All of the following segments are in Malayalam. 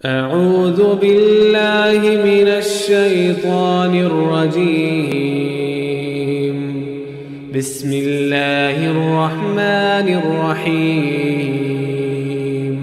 أعوذ بالله من الشيطان الرجيم بسم الله الرحمن الرحيم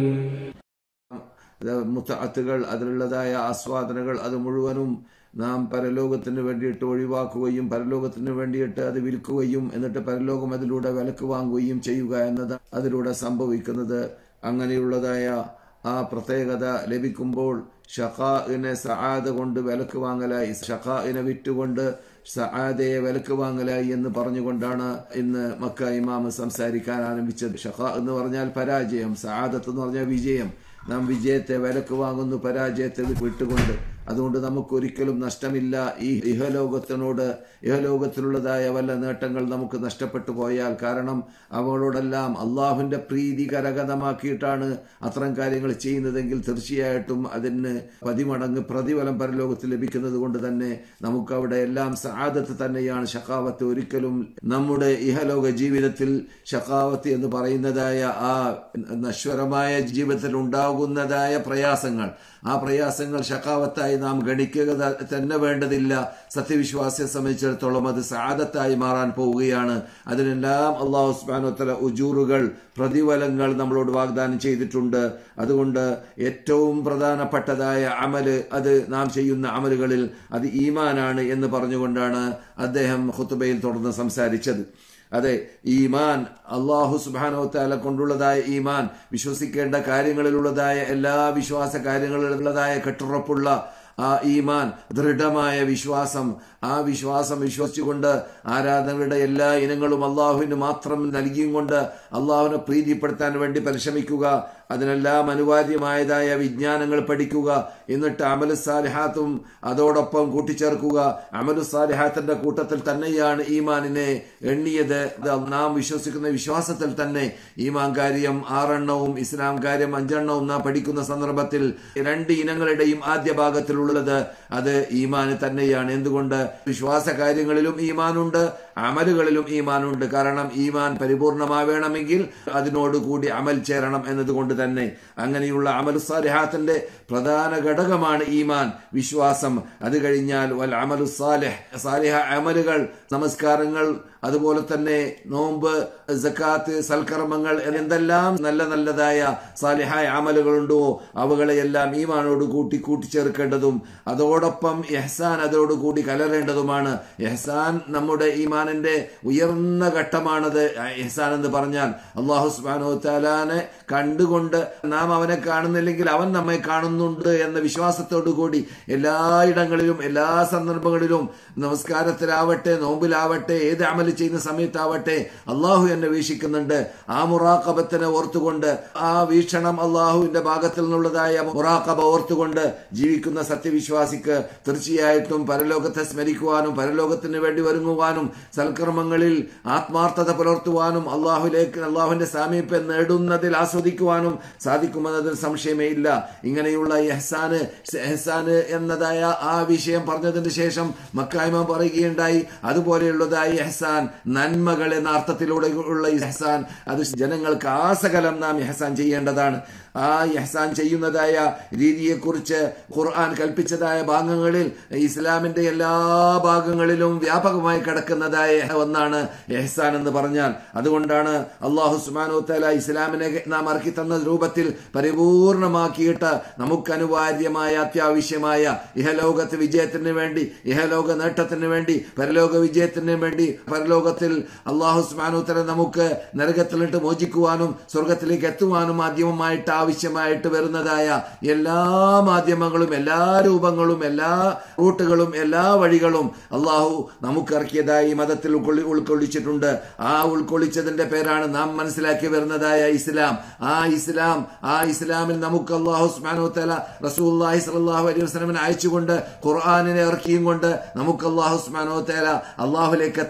മുത്തഅത്തുകൾ അതിലുള്ളതായ ആസ്വാദനകൾ അത് മുഴുവനും നാം പരലോകത്തിന് വേണ്ടിയിട്ട് ഒഴിവാക്കുകയും പരലോകത്തിന് വേണ്ടിയിട്ട് അത് വിൽക്കുകയും എന്നിട്ട് പരലോകം അതിലൂടെ വിലക്ക് വാങ്ങുകയും ചെയ്യുക എന്നത് അതിലൂടെ സംഭവിക്കുന്നത് അങ്ങനെയുള്ളതായ ആ പ്രത്യേകത ലഭിക്കുമ്പോൾ ഷഖാഇനെ സആദ കൊണ്ട് വിലക്ക് വാങ്ങലായി ഷഖാഇനെ വിറ്റുകൊണ്ട് സആദയെ വിലക്ക് വാങ്ങലായി എന്ന് പറഞ്ഞുകൊണ്ടാണ് ഇന്ന് മക്ക ഇമാമ് സംസാരിക്കാൻ ആരംഭിച്ചത് ഷഖാ എന്ന് പറഞ്ഞാൽ പരാജയം സആദത്ത് എന്ന് പറഞ്ഞാൽ വിജയം നാം വിജയത്തെ വിലക്ക് വാങ്ങുന്നു പരാജയത്തെ വിട്ടുകൊണ്ട് അതുകൊണ്ട് നമുക്കൊരിക്കലും നഷ്ടമില്ല ഈ ഇഹലോകത്തിനോട് ഇഹലോകത്തിലുള്ളതായ വല്ല നേട്ടങ്ങൾ നമുക്ക് നഷ്ടപ്പെട്ടു പോയാൽ കാരണം അവളോടെല്ലാം അള്ളാഹുവിന്റെ പ്രീതി കരഗതമാക്കിയിട്ടാണ് അത്തരം കാര്യങ്ങൾ ചെയ്യുന്നതെങ്കിൽ തീർച്ചയായിട്ടും അതിന് പതിമടങ്ങ് പ്രതിഫലം പരലോകത്തിൽ ലഭിക്കുന്നത് കൊണ്ട് തന്നെ നമുക്ക് അവിടെ എല്ലാം സഹാദത്ത് തന്നെയാണ് ഷക്കാവത്ത് ഒരിക്കലും നമ്മുടെ ഇഹലോക ജീവിതത്തിൽ ഷക്കാവത്ത് എന്ന് പറയുന്നതായ ആ നശ്വരമായ ജീവിതത്തിൽ ഉണ്ടാകുന്നതായ പ്രയാസങ്ങൾ ആ പ്രയാസങ്ങൾ ഷക്കാവത്തായി നാം ഗണിക്കുക തന്നെ വേണ്ടതില്ല സത്യവിശ്വാസിയെ സംബന്ധിച്ചിടത്തോളം അത് സാദത്തായി മാറാൻ പോവുകയാണ് അതിനെല്ലാം അള്ളാഹു സുബാനോത്തല ഉജൂറുകൾ പ്രതിഫലങ്ങൾ നമ്മളോട് വാഗ്ദാനം ചെയ്തിട്ടുണ്ട് അതുകൊണ്ട് ഏറ്റവും പ്രധാനപ്പെട്ടതായ അമല് അത് നാം ചെയ്യുന്ന അമലുകളിൽ അത് ഈമാനാണ് എന്ന് പറഞ്ഞുകൊണ്ടാണ് അദ്ദേഹം ഹുത്തുബയിൽ തുടർന്ന് സംസാരിച്ചത് അതെ ഈമാൻ അള്ളാഹു സുബാനോ താല കൊണ്ടുള്ളതായ ഈമാൻ വിശ്വസിക്കേണ്ട കാര്യങ്ങളിലുള്ളതായ എല്ലാ വിശ്വാസ കാര്യങ്ങളിലുള്ളതായ കെട്ടുറപ്പുള്ള ആ ഈമാൻ ദൃഢമായ വിശ്വാസം ആ വിശ്വാസം വിശ്വസിച്ചുകൊണ്ട് ആരാധനകളുടെ എല്ലാ ഇനങ്ങളും അള്ളാഹുവിന് മാത്രം നൽകിയും കൊണ്ട് അള്ളാഹുവിനെ പ്രീതിപ്പെടുത്താൻ വേണ്ടി പരിശ്രമിക്കുക അതിനെല്ലാം അനിവാര്യമായതായ വിജ്ഞാനങ്ങൾ പഠിക്കുക എന്നിട്ട് അമലു സാലിഹാത്തും അതോടൊപ്പം കൂട്ടിച്ചേർക്കുക അമലു സാലിഹാത്തിന്റെ കൂട്ടത്തിൽ തന്നെയാണ് ഈമാനിനെ എണ്ണിയത് നാം വിശ്വസിക്കുന്ന വിശ്വാസത്തിൽ തന്നെ ഈമാൻ കാര്യം ആറെണ്ണവും ഇസ്ലാം കാര്യം അഞ്ചെണ്ണവും നാം പഠിക്കുന്ന സന്ദർഭത്തിൽ രണ്ട് ഇനങ്ങളുടെയും ആദ്യ ഭാഗത്തിലുള്ളത് അത് ഈമാന് തന്നെയാണ് എന്തുകൊണ്ട് വിശ്വാസ കാര്യങ്ങളിലും ഈമാനുണ്ട് അമലുകളിലും ഈമാനുണ്ട് കാരണം ഈമാൻ പരിപൂർണമാവേണമെങ്കിൽ അതിനോടുകൂടി അമൽ ചേരണം എന്നതുകൊണ്ട് തന്നെ അങ്ങനെയുള്ള അമൽ സാലിഹാത്തിന്റെ പ്രധാന ഘടകമാണ് ഈമാൻ വിശ്വാസം അത് കഴിഞ്ഞാൽ വൽ അമലു സാലിഹ് സാലിഹ അമലുകൾ നമസ്കാരങ്ങൾ അതുപോലെ തന്നെ നോമ്പ് ജക്കാത്ത് സൽക്കർമ്മങ്ങൾ എന്തെല്ലാം നല്ല നല്ലതായ സാലിഹായ അമലുകളുണ്ടോ അവകളെയെല്ലാം ഈമാനോട് കൂട്ടി കൂട്ടിച്ചേർക്കേണ്ടതും അതോടൊപ്പം എഹ്സാൻ അതോടുകൂടി കലരേണ്ടതുമാണ് എഹ്സാൻ നമ്മുടെ ഈമാനിന്റെ ഉയർന്ന ഘട്ടമാണത് എഹ്സാൻ എന്ന് പറഞ്ഞാൽ അള്ളാഹു സുബാനോ താലാനെ കണ്ടുകൊണ്ട് നാം അവനെ കാണുന്നില്ലെങ്കിൽ അവൻ നമ്മെ കാണുന്നുണ്ട് എന്ന വിശ്വാസത്തോടു കൂടി എല്ലായിടങ്ങളിലും എല്ലാ സന്ദർഭങ്ങളിലും നമസ്കാരത്തിലാവട്ടെ നോമ്പിലാവട്ടെ ഏത് അമൽ ചെയ്യുന്ന സമയത്താവട്ടെ അള്ളാഹു എന്നെ വീക്ഷിക്കുന്നുണ്ട് ആ മുറാക്കബത്തിനെ ഓർത്തുകൊണ്ട് ആ വീക്ഷണം അള്ളാഹുവിന്റെ ഭാഗത്തിൽ നിന്നുള്ളതായ മുറാക്കബ ഓർത്തുകൊണ്ട് ജീവിക്കുന്ന സത്യവിശ്വാസിക്ക് തീർച്ചയായിട്ടും പരലോകത്തെ സ്മരിക്കുവാനും പരലോകത്തിന് വേണ്ടി ഒരുങ്ങുവാനും സൽക്കർമ്മങ്ങളിൽ ആത്മാർത്ഥത പുലർത്തുവാനും അള്ളാഹുലേക്ക് അള്ളാഹുവിന്റെ സാമീപ്യം നേടുന്നതിൽ ആസ്വദിക്കുവാനും സാധിക്കുമെന്നതിൽ സംശയമേ ഇല്ല ഇങ്ങനെയുള്ള എഹ്സാന് എഹ്സാന് എന്നതായ ആ വിഷയം പറഞ്ഞതിന് ശേഷം മക്കായ്മ പറയുകയുണ്ടായി അതുപോലെയുള്ളതായി എഹ്സാൻ നന്മകൾ എന്ന അർത്ഥത്തിലൂടെ ഉള്ള എഹ്സാൻ അത് ജനങ്ങൾക്ക് ആസകലം നാം എഹ്സാൻ ചെയ്യേണ്ടതാണ് ആ എഹ്സാൻ ചെയ്യുന്നതായ രീതിയെക്കുറിച്ച് ഖുർആൻ കൽപ്പിച്ചതായ ഭാഗങ്ങളിൽ ഇസ്ലാമിന്റെ എല്ലാ ഭാഗങ്ങളിലും വ്യാപകമായി കിടക്കുന്നതായ ഒന്നാണ് എഹ്സാൻ എന്ന് പറഞ്ഞാൽ അതുകൊണ്ടാണ് അള്ളാഹു സുമാനോ തല ഇസ്ലാമിനെ നാം ഇറക്കി തന്ന രൂപത്തിൽ പരിപൂർണമാക്കിയിട്ട് നമുക്ക് അനിവാര്യമായ അത്യാവശ്യമായ ഇഹലോകത്ത് വിജയത്തിന് വേണ്ടി ഇഹലോക നേട്ടത്തിന് വേണ്ടി പരലോക വിജയത്തിന് വേണ്ടി പരലോകത്തിൽ അള്ളാഹു സുമാനോ തല നമുക്ക് നരകത്തിലിട്ട് മോചിക്കുവാനും സ്വർഗത്തിലേക്ക് എത്തുവാനും മാധ്യമമായിട്ട് ആവശ്യമായിട്ട് വരുന്നതായ എല്ലാ മാധ്യമങ്ങളും എല്ലാ രൂപങ്ങളും എല്ലാ റൂട്ടുകളും എല്ലാ വഴികളും അള്ളാഹു നമുക്ക് ഇറക്കിയതായി മതത്തിൽ ഉൾക്കൊള്ളി ഉൾക്കൊള്ളിച്ചിട്ടുണ്ട് ആ ഉൾക്കൊള്ളിച്ചതിന്റെ പേരാണ് നാം മനസ്സിലാക്കി വരുന്നതായ ഇസ്ലാം ആ ഇസ്ലാം ആ ഇസ്ലാമിൽ നമുക്ക് അള്ളാഹു സ്മാനോ തല റസൂല്ലാഹി സലാഹു അലൈഹി വസ്ലമിനെ അയച്ചുകൊണ്ട് ഖുർആാനിനെ ഇറക്കിയും കൊണ്ട് നമുക്ക് അള്ളാഹു സ്മാനോ തല അള്ളാഹുലേക്ക് എത്താനുള്ളതായ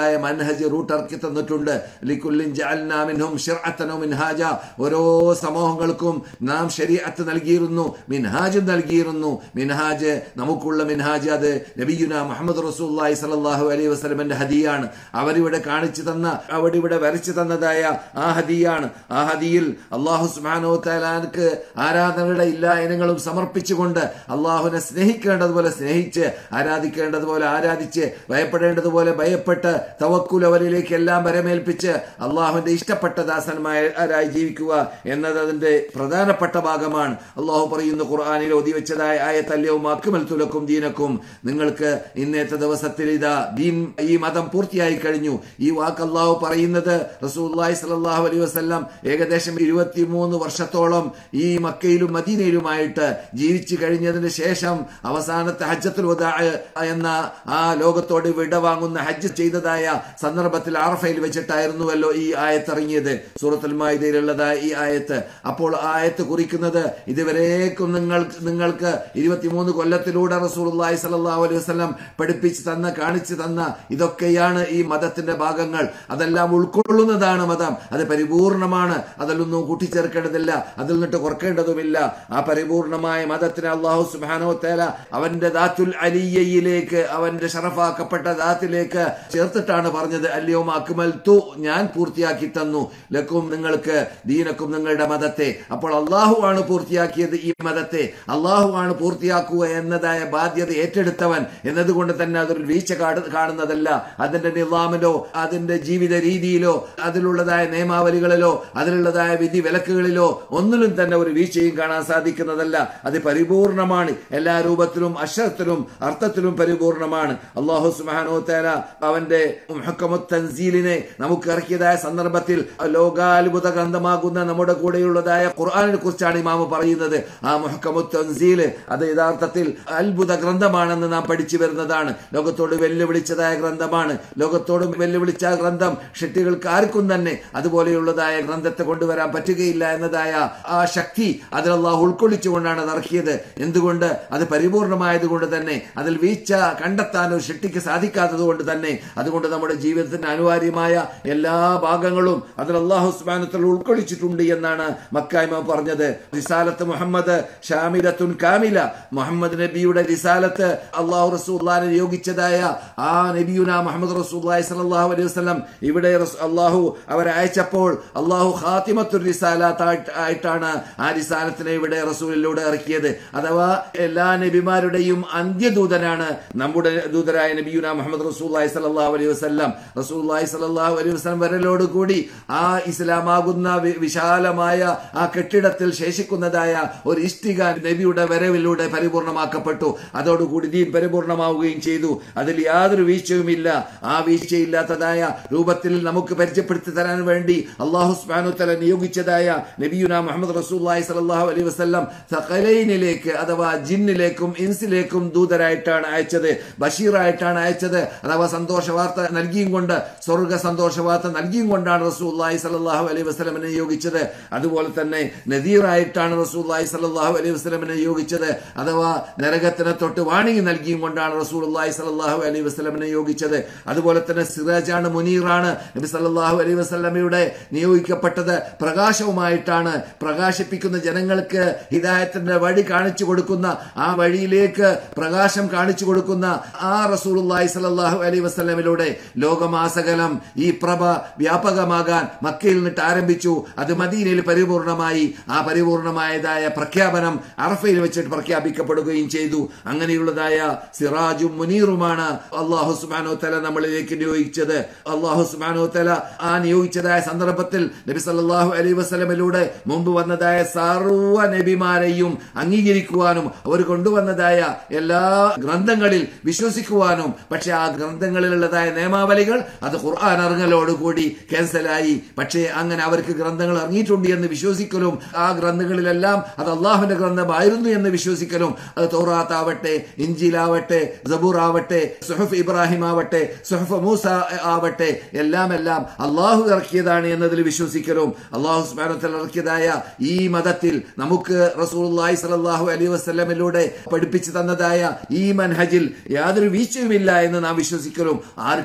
അതിനുള്ളതായ മൻഹജ് റൂട്ട് ഇറക്കി തന്നിട്ടുണ്ട് ലിക്കുല്ലിൻ ജഅൽനാ മിൻഹും ശിർഅത്തൻ മിൻഹാജ ഓരോ സമൂഹങ്ങൾക്കും നാം ശരീഅത്ത് നൽകിയിരുന്നു മിൻഹാജും നൽകിയിരുന്നു മിൻഹാജ് നമുക്കുള്ള മിൻഹാജ് അത് നബിയുന മുഹമ്മദ് റസൂലുള്ളാഹി സ്വല്ലല്ലാഹു അലൈഹി വസല്ലമന്റെ ഹദിയാണ് അവരിവിടെ കാണിച്ചു തന്ന അവരിവിടെ വരച്ചു തന്നതായ ആ ഹദിയാണ് ആ ഹദിയിൽ അള്ളാഹു സുബ്ഹാനഹു തആലാക്ക് ആരാധനയുടെ എല്ലാ ഇനങ്ങളും സമർപ്പിച്ചുകൊണ്ട് അള്ളാഹുവിനെ സ്നേഹിക്കേണ്ടതുപോലെ സ്നേഹിച്ച് ആരാധിക്കേണ്ടതുപോലെ ആരാധിച്ച് ഭയപ്പെടേണ്ടതുപോലെ ഭയപ്പെട്ട് തവക്കുൽ അവരിലേക്ക് എല്ലാം വരമേൽപ്പിച്ച് അള്ളാഹുവിന്റെ ഇഷ്ടപ്പെട്ട ദാസന്മാരായി ജീവിക്കുക എന്നത് അതിന്റെ പ്രധാനപ്പെട്ട ഭാഗമാണ് അള്ളാഹു പറയുന്നു ഖുർആാനിൽ ഒതിവെച്ചതായ ആയത്തല്യവും അക്കുമൽ തുലക്കും ദീനക്കും നിങ്ങൾക്ക് ഇന്നത്തെ ദിവസത്തിൽ ഇതാ ദീൻ ഈ മതം പൂർത്തിയായി കഴിഞ്ഞു ഈ വാക്ക് അള്ളാഹു പറയുന്നത് റസൂല്ലായി സലാഹു അലൈഹി വസ്ല്ലാം ഏകദേശം ഇരുപത്തിമൂന്ന് വർഷത്തോളം ഈ മക്കയിലും മദീനയിലുമായിട്ട് ജീവിച്ചു കഴിഞ്ഞതിന് ശേഷം അവസാനത്തെ ഹജ്ജത്തുൽ വദാ എന്ന ആ ലോകത്തോട് വിട വാങ്ങുന്ന ഹജ്ജ് ചെയ്തതായ സന്ദർഭത്തിൽ ആർഫയിൽ വെച്ചിട്ടായിരുന്നുവല്ലോ ഈ ആയത്ത് ഇറങ്ങിയത് സൂറത്തുൽ മായിദയിലുള്ളതായ ഈ ആയത്ത് അപ്പോൾ ആ ആയത്ത് കുറിക്കുന്നത് ഇതുവരേക്കും നിങ്ങൾ നിങ്ങൾക്ക് ഇരുപത്തിമൂന്ന് കൊല്ലത്തിലൂടെ റസൂലുള്ളാഹി സ്വല്ലല്ലാഹു അലൈഹി വസല്ലം പഠിപ്പിച്ചു തന്ന കാണിച്ചു തന്ന ഇതൊക്കെയാണ് ഈ മതത്തിന്റെ ഭാഗങ്ങൾ അതെല്ലാം ഉൾക്കൊള്ളുന്നതാണ് മതം അത് പരിപൂർണമാണ് അതിലൊന്നും കൂട്ടിച്ചേർക്കേണ്ടതില്ല അതിൽ നിന്നിട്ട് കുറക്കേണ്ടതുമില്ല ആ പരിപൂർണമായ മതത്തിന് അള്ളാഹു സുബ്ഹാനഹു തആല അവന്റെ ദാത്തുൽ അലിയയിലേക്ക് അവന്റെ ഷറഫാക്കപ്പെട്ട ദാത്തിലേക്ക് ചേർത്തിട്ടാണ് പറഞ്ഞത് അല്ലയോ അക്മൽ തു ഞാൻ പൂർത്തിയാക്കി തന്നു ലക്കും നിങ്ങൾക്ക് ദീനക്കും നിങ്ങളുടെ മതത്തെ അപ്പോൾ അള്ളാഹു ആണ് പൂർത്തിയാക്കിയത് ഈ മതത്തെ അള്ളാഹു ആണ് പൂർത്തിയാക്കുക എന്നതായ ബാധ്യത ഏറ്റെടുത്തവൻ എന്നതുകൊണ്ട് തന്നെ അതൊരു വീഴ്ച കാട് കാണുന്നതല്ല അതിന്റെ നിലാമിലോ അതിന്റെ ജീവിത രീതിയിലോ അതിലുള്ളതായ നിയമാവലികളിലോ അതിലുള്ളതായ വിധി വിലക്കുകളിലോ ഒന്നിലും തന്നെ ഒരു വീഴ്ചയും കാണാൻ സാധിക്കുന്നതല്ല അത് പരിപൂർണമാണ് എല്ലാ രൂപത്തിലും അക്ഷരത്തിലും അർത്ഥത്തിലും പരിപൂർണമാണ് അള്ളാഹു സുബാനോ തേല അവന്റെ മുഹക്കമുത്ത് തൻസീലിനെ നമുക്ക് ഇറക്കിയതായ സന്ദർഭത്തിൽ ലോകാത്ഭുത ഗ്രന്ഥമാകുന്ന നമ്മുടെ കൂടെയുള്ളതായ ഖുർആാനിനെ കുറിച്ചാണ് ഇമാമ് പറയുന്നത് ആ മുഹക്കമുത്ത് തൻസീല് അത് യഥാർത്ഥത്തിൽ അത്ഭുത ഗ്രന്ഥമാണെന്ന് നാം പഠിച്ചു വരുന്നതാണ് ലോകത്തോട് വെല്ലുവിളിച്ചതായ ഗ്രന്ഥമാണ് ലോകത്തോട് വെല്ലുവിളിച്ച ആ ഗ്രന്ഥം ഷെട്ടികൾക്ക് ആർക്കും തന്നെ അതുപോലെയുള്ളതായ ഗ്രന്ഥത്തെ കൊണ്ടുവരാൻ പറ്റുകയില്ല എന്നതായ ആ ശക്തി അതിൽ അള്ളാഹു ഉൾക്കൊള്ളിച്ചുകൊണ്ടാണ് അത് ഇറക്കിയത് എന്തുകൊണ്ട് അത് പരിപൂർണമായത് കൊണ്ട് തന്നെ അതിൽ വീഴ്ച കണ്ടെത്താൻ ഒരു ഷെട്ടിക്ക് സാധിക്കാത്തത് കൊണ്ട് തന്നെ അതുകൊണ്ട് നമ്മുടെ ജീവിതത്തിന് അനിവാര്യമായ എല്ലാ ഭാഗങ്ങളും അതിൽ അള്ളാഹു സ്മാനത്തിൽ ഉൾക്കൊള്ളിച്ചിട്ടുണ്ട് എന്നാണ് മക്കായ്മ പറഞ്ഞത് റിസാലത്ത് മുഹമ്മദ് ഷാമിലത്തുൻ കാമില മുഹമ്മദ് നബിയുടെ റിസാലത്ത് അള്ളാഹു റസൂല്ലാനെ നിയോഗിച്ചതായ ആ നബിയുന മുഹമ്മദ് റസൂല്ലായി സലാഹു അലൈഹി വസ്ലം ഇവിടെ അള്ളാഹു അവരെ അയച്ചപ്പോൾ അള്ളാഹു ഖാത്തിമത്തുൽ റിസാലാത്ത് ആയിട്ടാണ് ആ റിസാലത്തിനെ ഇവിടെ റസൂലിലൂടെ ഇറക്കിയത് അഥവാ എല്ലാ നബിമാരുടെയും അന്ത്യദൂതനാണ് നമ്മുടെ ദൂതരായ നബിയുന മുഹമ്മദ് റസൂല്ലായി സലാഹു അലൈഹി വസ്ലം റസൂല്ലായി സലാഹു അലൈഹി വസ്ലം വരലോട് കൂടി ആ ഇസ്ലാമാകുന്ന വിശാലമായ ആ കെട്ടിടത്തിൽ ശേഷിക്കുന്നതായ ഒരു ഇഷ്ടിക നബിയുടെ വരവിലൂടെ പരിപൂർണമാക്കപ്പെട്ടു അതോടുകൂടി ദീൻ പരിപൂർണമാവുകയും ചെയ്തു അതിൽ യാതൊരു വീഴ്ചയുമില്ല ആ വീഴ്ചയില്ലാത്തതായ രൂപത്തിൽ നമുക്ക് പരിചയപ്പെടുത്തി തരാൻ വേണ്ടി അള്ളാഹു സ്മാനുത്തല നിയോഗിച്ചതായ നബിയുന മുഹമ്മദ് റസൂല്ലായി സലാഹു അലൈഹി വസ്ലം സഖലൈനിലേക്ക് അഥവാ ജിന്നിലേക്കും ഇൻസിലേക്കും ദൂതരായിട്ടാണ് അയച്ചത് ബഷീറായിട്ടാണ് അയച്ചത് അഥവാ സന്തോഷ വാർത്ത നൽകിയും കൊണ്ട് സ്വർഗ സന്തോഷ വാർത്ത നൽകിയും കൊണ്ടാണ് റസൂല്ലായി സലാഹു അലൈഹി വസ്ലമിനെ നിയോഗിച്ചത് അതുപോലെ തന്നെ നദീറായിട്ടാണ് റസൂല്ലായി സലാഹു അലൈഹി വസ്ലമിനെ നിയോഗിച്ചത് അഥവാ നരകത്തിനെ തൊട്ട് വാണിംഗ് നൽകിയും കൊണ്ടാണ് റസൂല്ലായി സലാഹു അലൈഹി വസ്ലമിനെ നിയോഗിച്ചത് അതുപോലെ തന്നെ സിറാജാണ് മുനീറാണ് നബി സല്ലാഹു അലൈഹി വസ്ലമയുടെ നിയോഗിക്കപ്പെട്ടത് പ്രകാശവുമായിട്ടാണ് പ്രകാശിപ്പിക്കുന്ന ജനങ്ങൾക്ക് ഹിദായത്തിന്റെ വഴി കാണിച്ചു കൊടുക്കുന്ന ആ വഴിയിലേക്ക് പ്രകാശം കാണിച്ചു കൊടുക്കുന്ന ആ റസൂലുല്ലായി സലാഹു അലൈഹി വസ്ലമിലൂടെ ലോകമാസകലം ഈ പ്രഭ വ്യാപകമാകാൻ മക്കയിൽ നിന്നിട്ട് ആരംഭിച്ചു അത് മദീനയിൽ പരിപൂർണമായി ആ പരിപൂർണമായതായ പ്രഖ്യാപനം അറഫയിൽ വെച്ചിട്ട് പ്രഖ്യാപിക്കപ്പെടുകയും ചെയ്തു അങ്ങനെയുള്ളതായ സിറാജും മുനീറുമാണ് അള്ളാഹു സുബാനോ തല നമ്മളിലേക്ക് നിയോഗിച്ചത് അള്ളാഹു സുബാനോ തല ആ നിയോഗിച്ചതായ സന്ദർഭത്തിൽ നബി സല്ലാഹു അലൈ വസ്ലമിലൂടെ മുമ്പ് വന്നതായ സർവ നബിമാരെയും അംഗീകരിക്കുവാനും അവർ കൊണ്ടുവന്നതായ എല്ലാ ഗ്രന്ഥങ്ങളിൽ വിശ്വസിക്കുവാനും പക്ഷെ ആ ഗ്രന്ഥങ്ങളിലുള്ളതായ നിയമാവലികൾ അത് ഖുർആൻ ഇറങ്ങലോടുകൂടി ക്യാൻസലായി പക്ഷേ അങ്ങനെ അവർക്ക് ഗ്രന്ഥങ്ങൾ ഇറങ്ങിയിട്ടുണ്ട് എന്ന് വിശ്വസിക്കലും ആ ഗ്രന്ഥങ്ങളിലെല്ലാം അത് അള്ളാഹുവിന്റെ ഗ്രന്ഥമായിരുന്നു എന്ന് വിശ്വസിക്കലും അത് തൗറാത്താവട്ടെ ഇഞ്ചിലാവട്ടെ സബൂർ ആവട്ടെ സുഹഫ് ഇബ്രാഹിം ആവട്ടെ സുഹഫ് മൂസ ആവട്ടെ എല്ലാം എല്ലാം അള്ളാഹു ഇറക്കിയതാണ് എന്നതിൽ വിശ്വസിക്കലും അള്ളാഹു സ്മാനത്തിൽ ഇറക്കിയതായ ഈ മതത്തിൽ നമുക്ക് റസൂൽ സലാഹു അലൈ വസ്ലമിലൂടെ പഠിപ്പിച്ചു തന്നതായ ഈ മൻഹജിൽ യാതൊരു വീഴ്ചയുമില്ല എന്ന് നാം വിശ്വസിക്കലും ആർക്ക്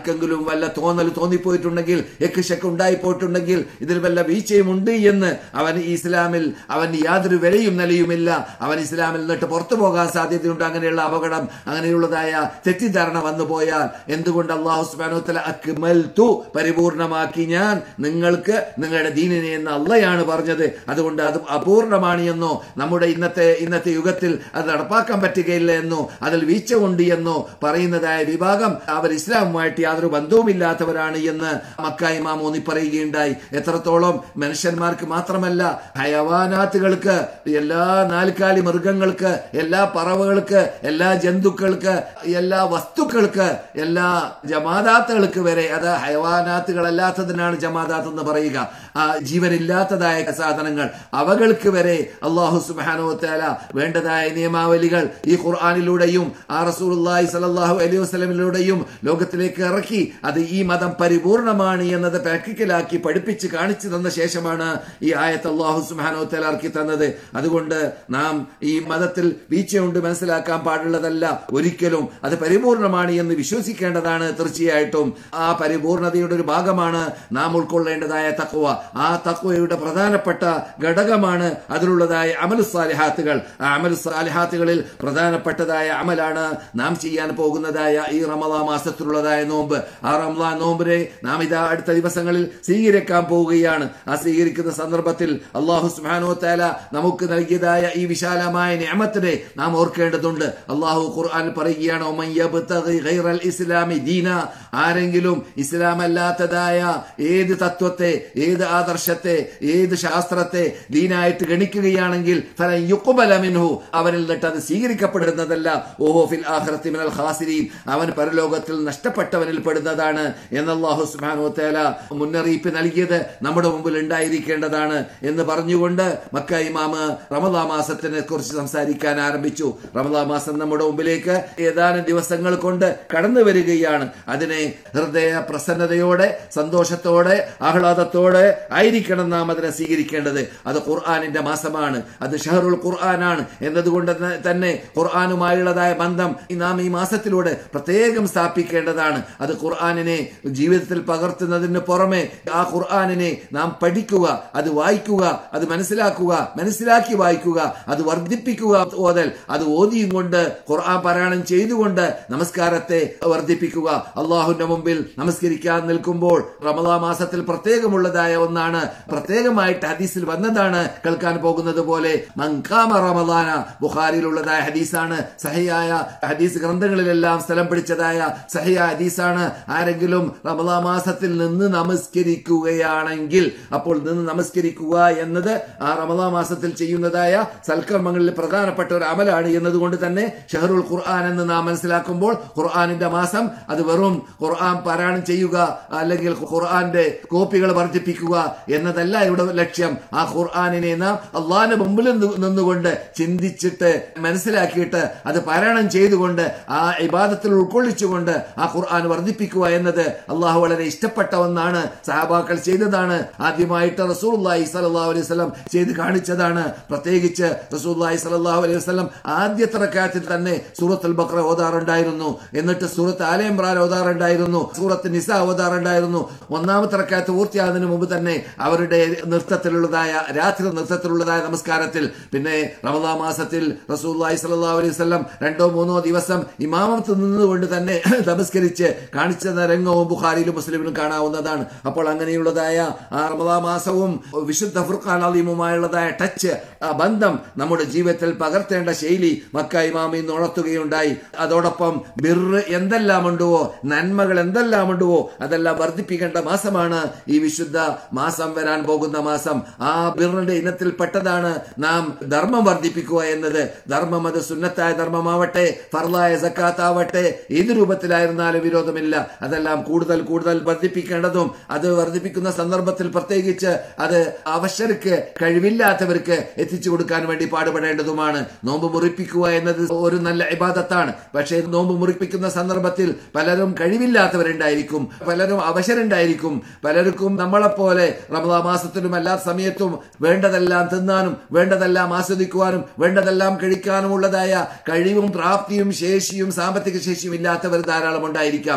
ആർക്കെങ്കിലും വല്ല തോന്നൽ തോന്നിപ്പോയിട്ടുണ്ടെങ്കിൽ എക്കുശക്ക് ഉണ്ടായി പോയിട്ടുണ്ടെങ്കിൽ ഇതിൽ വല്ല വീഴ്ചയും ഉണ്ട് എന്ന് അവൻ ഇസ്ലാമിൽ അവൻ യാതൊരു വിലയും നിലയുമില്ല അവൻ ഇസ്ലാമിൽ നിന്നിട്ട് പുറത്തു പോകാൻ സാധ്യതയുണ്ട് അങ്ങനെയുള്ള അപകടം അങ്ങനെയുള്ളതായ തെറ്റിദ്ധാരണ വന്നു പോയാൽ എന്തുകൊണ്ട് അള്ളാഹു സുബാനോത്തല അക്മൽ തു പരിപൂർണമാക്കി ഞാൻ നിങ്ങൾക്ക് നിങ്ങളുടെ ദീനിനെ എന്ന് അള്ളയാണ് പറഞ്ഞത് അതുകൊണ്ട് അത് അപൂർണമാണ് എന്നോ നമ്മുടെ ഇന്നത്തെ ഇന്നത്തെ യുഗത്തിൽ അത് നടപ്പാക്കാൻ പറ്റുകയില്ല എന്നോ അതിൽ വീഴ്ച ഉണ്ട് എന്നോ പറയുന്നതായ വിഭാഗം അവർ ഇസ്ലാമുമായിട്ട് യാതൊരു ബന്ധവുമില്ലാത്തവരാണ് എന്ന് മക്ക ഇമാം ഊന്നി പറയുകയുണ്ടായി എത്രത്തോളം മനുഷ്യന്മാർക്ക് മാത്രമല്ല ഹയവാനാത്തുകൾക്ക് എല്ലാ നാൽക്കാലി മൃഗങ്ങൾക്ക് എല്ലാ പറവകൾക്ക് എല്ലാ ജന്തുക്കൾക്ക് എല്ലാ വസ്തുക്കൾക്ക് എല്ലാ ജമാതാത്തുകൾക്ക് വരെ അത് ഹയവാനാത്തുകളല്ലാത്തതിനാണ് ജമാതാത്ത് എന്ന് പറയുക ആ ജീവനില്ലാത്തതായ സാധനങ്ങൾ അവകൾക്ക് വരെ അള്ളാഹു സുബാനോ തല വേണ്ടതായ നിയമാവലികൾ ഈ ഖുർആാനിലൂടെയും ആ റസൂലി സലാഹു അലൈഹി വസ്ലമിലൂടെയും ലോകത്തിലേക്ക് ഇറക്കി അത് ഈ മതം പരിപൂർണമാണ് എന്നത് പ്രാക്ടിക്കലാക്കി പഠിപ്പിച്ച് കാണിച്ചു തന്ന ശേഷമാണ് ഈ ആയത്ത് അള്ളാഹു സുബാനോ തല ഇറക്കി തന്നത് അതുകൊണ്ട് നാം ഈ മതത്തിൽ വീഴ്ചയുണ്ട് മനസ്സിലാക്കാൻ പാടുള്ളതല്ല ഒരിക്കലും അത് പരിപൂർണമാണ് എന്ന് വിശ്വസിക്കേണ്ടതാണ് തീർച്ചയായിട്ടും ആ പരിപൂർണതയുടെ ഒരു ഭാഗമാണ് നാം ഉൾക്കൊള്ളേണ്ടതായ തക്വ ആ തക്വയുടെ പ്രധാനപ്പെട്ട ഘടകമാണ് അതിലുള്ളതായ അമലു സാലിഹാത്തുകൾ ആ അമലു സാലിഹാത്തുകളിൽ പ്രധാനപ്പെട്ടതായ അമലാണ് നാം ചെയ്യാൻ പോകുന്നതായ ഈ റമദാ മാസത്തിലുള്ളതായ നോമ്പ് ആ റമദാ നോമ്പിനെ നാം ഇതാ അടുത്ത ദിവസങ്ങളിൽ സ്വീകരിക്കാൻ പോവുകയാണ് ആ സ്വീകരിക്കുന്ന സന്ദർഭത്തിൽ അള്ളാഹു സുബാനോ താല നമുക്ക് നൽകിയതായ ഈ വിശാലമായ നിയമത്തിനെ നാം ഓർക്കേണ്ടതുണ്ട് അള്ളാഹു ഖുർആൻ പറയുകയാണ് "ഒമൻ യബ്തഗി ഗൈറൽ ഇസ്ലാമി ദീന ആരെങ്കിലും ഇസ്ലാം അല്ലാത്തതായ ഏത് തത്വത്തെ ഏത് ആദർശത്തെ ഏത് ശാസ്ത്രത്തെ ദീനായിട്ട് ഗണിക്കുകയാണെങ്കിൽ ഫലൻ യുഖ്ബല മിൻഹു അവനിൽ നിന്നിട്ട് അത് സ്വീകരിക്കപ്പെടുന്നതല്ല ഓഹോ ഫിൽ ആഖിറത്തി മിനൽ ഖാസിരീൻ അവൻ പരലോകത്തിൽ നഷ്ടപ്പെട്ടവനിൽ പെടുന്നതാണ് എന്ന് അല്ലാഹു സുബ്ഹാനഹു വതആല മുന്നറിയിപ്പ് നൽകിയത് നമ്മുടെ മുമ്പിൽ ഉണ്ടായിരിക്കേണ്ടതാണ് എന്ന് പറഞ്ഞുകൊണ്ട് മക്ക ഇമാമ് റമദാ മാസത്തിനെ കുറിച്ച് സംസാരിക്കാൻ ആരംഭിച്ചു റമദാ മാസം നമ്മുടെ മുമ്പിലേക്ക് ഏതാനും ദിവസങ്ങൾ കൊണ്ട് കടന്നു വരികയാണ് അതിനെ ഹൃദയ പ്രസന്നതയോടെ സന്തോഷത്തോടെ ആഹ്ലാദത്തോടെ ആയിരിക്കണം നാം അതിനെ സ്വീകരിക്കേണ്ടത് അത് ഖുർആാനിന്റെ മാസമാണ് അത് ഷഹറുൽ ഖുർആനാണ് എന്നതുകൊണ്ട് ത- തന്നെ ഖുർആാനുമായുള്ളതായ ബന്ധം നാം ഈ മാസത്തിലൂടെ പ്രത്യേകം സ്ഥാപിക്കേണ്ടതാണ് അത് ഖുർആാനിനെ ജീവിതത്തിൽ പകർത്തുന്നതിന് പുറമെ ആ ഖുർആാനിനെ നാം പഠിക്കുക അത് വായിക്കുക അത് മനസ്സിലാക്കുക മനസ്സിലാക്കി വായിക്കുക അത് വർദ്ധിപ്പിക്കുക ഓതൽ അത് ഓതിയും കൊണ്ട് ഖുർആൻ പാരായണം ചെയ്തുകൊണ്ട് നമസ്കാരത്തെ വർദ്ധിപ്പിക്കുക അള്ളാഹുവിന്റെ മുമ്പിൽ നമസ്കരിക്കാൻ നിൽക്കുമ്പോൾ റമദാ മാസത്തിൽ പ്രത്യേകമുള്ളതായ ഒന്നാണ് പ്രത്യേകമായിട്ട് ഹദീസിൽ വന്നതാണ് കേൾക്കാൻ പോകുന്നത് പോലെ മങ്കാമ റമദാന ബുഖാരിയിലുള്ളതായ ഹദീസാണ് സഹിയായ ഹദീസ് ഗ്രന്ഥങ്ങളിലെല്ലാം സ്ഥലം പിടിച്ചതായ സഹിയ ഹദീസാണ് ആരെങ്കിലും റമദാ മാസത്തിൽ നിന്ന് നമസ്കരിക്കുകയാണെങ്കിൽ അപ്പോൾ നിന്ന് നമസ്കരിക്കുക എന്നത് ആ റമദാ മാസത്തിൽ ചെയ്യുന്നതായ സൽക്കർമ്മങ്ങളിൽ പ്രധാനപ്പെട്ട ഒരു അമലാണ് എന്നതുകൊണ്ട് തന്നെ ഷഹറുൽ ഖുർആൻ എന്ന് നാം മനസ്സിലാക്കുമ്പോൾ ഖുർആാനിന്റെ മാസം അത് വെറും ഖുർആൻ പാരായണം ചെയ്യുക അല്ലെങ്കിൽ ഖുർആന്റെ കോപ്പികൾ വർദ്ധിപ്പിക്കുക എന്നതല്ല ഇവിടെ ലക്ഷ്യം ആ ഖുർആാനിനെ നാം അള്ളാഹിന്റെ മുമ്പിൽ നിന്ന് നിന്നുകൊണ്ട് ചിന്തിച്ചിട്ട് മനസ്സിലാക്കിയിട്ട് അത് പാരായണം ചെയ്തുകൊണ്ട് ആ ഇബാദത്തിൽ ഉൾക്കൊള്ളിച്ചുകൊണ്ട് ആ ഖുർആൻ വർദ്ധിപ്പിക്കുക എന്നത് അള്ളാഹു വളരെ ഇഷ്ടപ്പെട്ട ഒന്നാണ് സഹാബാക്കൾ ചെയ്തതാണ് ആദ്യമായിട്ട് റസൂർലായി സലാഹു അലൈഹി വസല്ലം ചെയ്ത് കാണിച്ചതാണ് പ്രത്യേകിച്ച് റസൂർലായി സലാഹു അലൈഹി വസല്ലം ആദ്യത്തെ റക്കാത്തിൽ തന്നെ സൂറത്തുൽ ബക്ര ഓതാറുണ്ടായിരുന്നു എന്നിട്ട് സൂറത്ത് ആല ഇമ്രാൻ ഓതാറുണ്ടായിരുന്നു സൂറത്ത് നിസ ഓതാറുണ്ടായിരുന്നു ഒന്നാമത്തെ റക്കാത്ത് പൂർത്തിയാകുന്നതിന് മുമ്പ് തന്നെ അവരുടെ നൃത്തത്തിലുള്ളതായ രാത്രി നൃത്തത്തിലുള്ളതായ നമസ്കാരത്തിൽ പിന്നെ റമദാ മാസത്തിൽ റസൂല്ലായി സല്ലല്ലാഹു അലൈഹി വസല്ലം രണ്ടോ മൂന്നോ ദിവസം ഇമാമത്ത് നിന്നുകൊണ്ട് തന്നെ നമസ്കരിച്ച് കാണിച്ച രംഗവും ബുഖാരിയിലും മുസ്ലിമിലും കാണാവുന്നതാണ് അപ്പോൾ അങ്ങനെയുള്ളതായ ആ റമദാ മാസവും വിശുദ്ധ ഫുർഖാൻ അലീമുമായുള്ളതായ ടച്ച് ആ ബന്ധം നമ്മുടെ ജീവിതത്തിൽ പകർത്തേണ്ട ശൈലി മക്ക ഇമാമ ഇന്ന് ഉണർത്തുകയുണ്ടായി അതോടൊപ്പം ബിറ് എന്തെല്ലാം ഉണ്ടോ നന്മകൾ എന്തെല്ലാം ഉണ്ടോ അതെല്ലാം വർദ്ധിപ്പിക്കേണ്ട മാസമാണ് ഈ വിശുദ്ധ മാസം വരാൻ പോകുന്ന മാസം ആ ബിറിന്റെ ഇനത്തിൽപ്പെട്ടതാണ് നാം ധർമ്മം വർദ്ധിപ്പിക്കുക എന്നത് ധർമ്മം അത് സുന്നത്തായ ധർമ്മമാവട്ടെ ഫർലായ സക്കാത്താവട്ടെ ഏത് രൂപത്തിലായിരുന്നാലും വിരോധമില്ല അതെല്ലാം കൂടുതൽ കൂടുതൽ വർദ്ധിപ്പിക്കേണ്ടതും അത് വർദ്ധിപ്പിക്കുന്ന സന്ദർഭത്തിൽ പ്രത്യേകിച്ച് അത് അവശർക്ക് കഴിവില്ലാത്തവർക്ക് എത്തിച്ചു കൊടുക്കാൻ വേണ്ടി പാടുപെടേണ്ടതുമാണ് നോമ്പ് മുറിപ്പിക്കുക എന്നത് ഒരു നല്ല ഇബാദത്താണ് പക്ഷേ നോമ്പ് മുറിപ്പിക്കുന്ന സന്ദർഭത്തിൽ പലരും കഴിവില്ലാത്തവരുണ്ടായിരിക്കും പലരും അവശരുണ്ടായിരിക്കും പലർക്കും നമ്മളെപ്പോലെ റമദാ മാസത്തിലും എല്ലാ സമയത്തും വേണ്ടതെല്ലാം തിന്നാനും വേണ്ടതെല്ലാം ആസ്വദിക്കുവാനും വേണ്ടതെല്ലാം കഴിക്കാനും ഉള്ളതായ കഴിവും പ്രാപ്തിയും ശേഷിയും സാമ്പത്തിക ശേഷിയും ഇല്ലാത്തവർ ധാരാളം ഉണ്ടായിരിക്കാം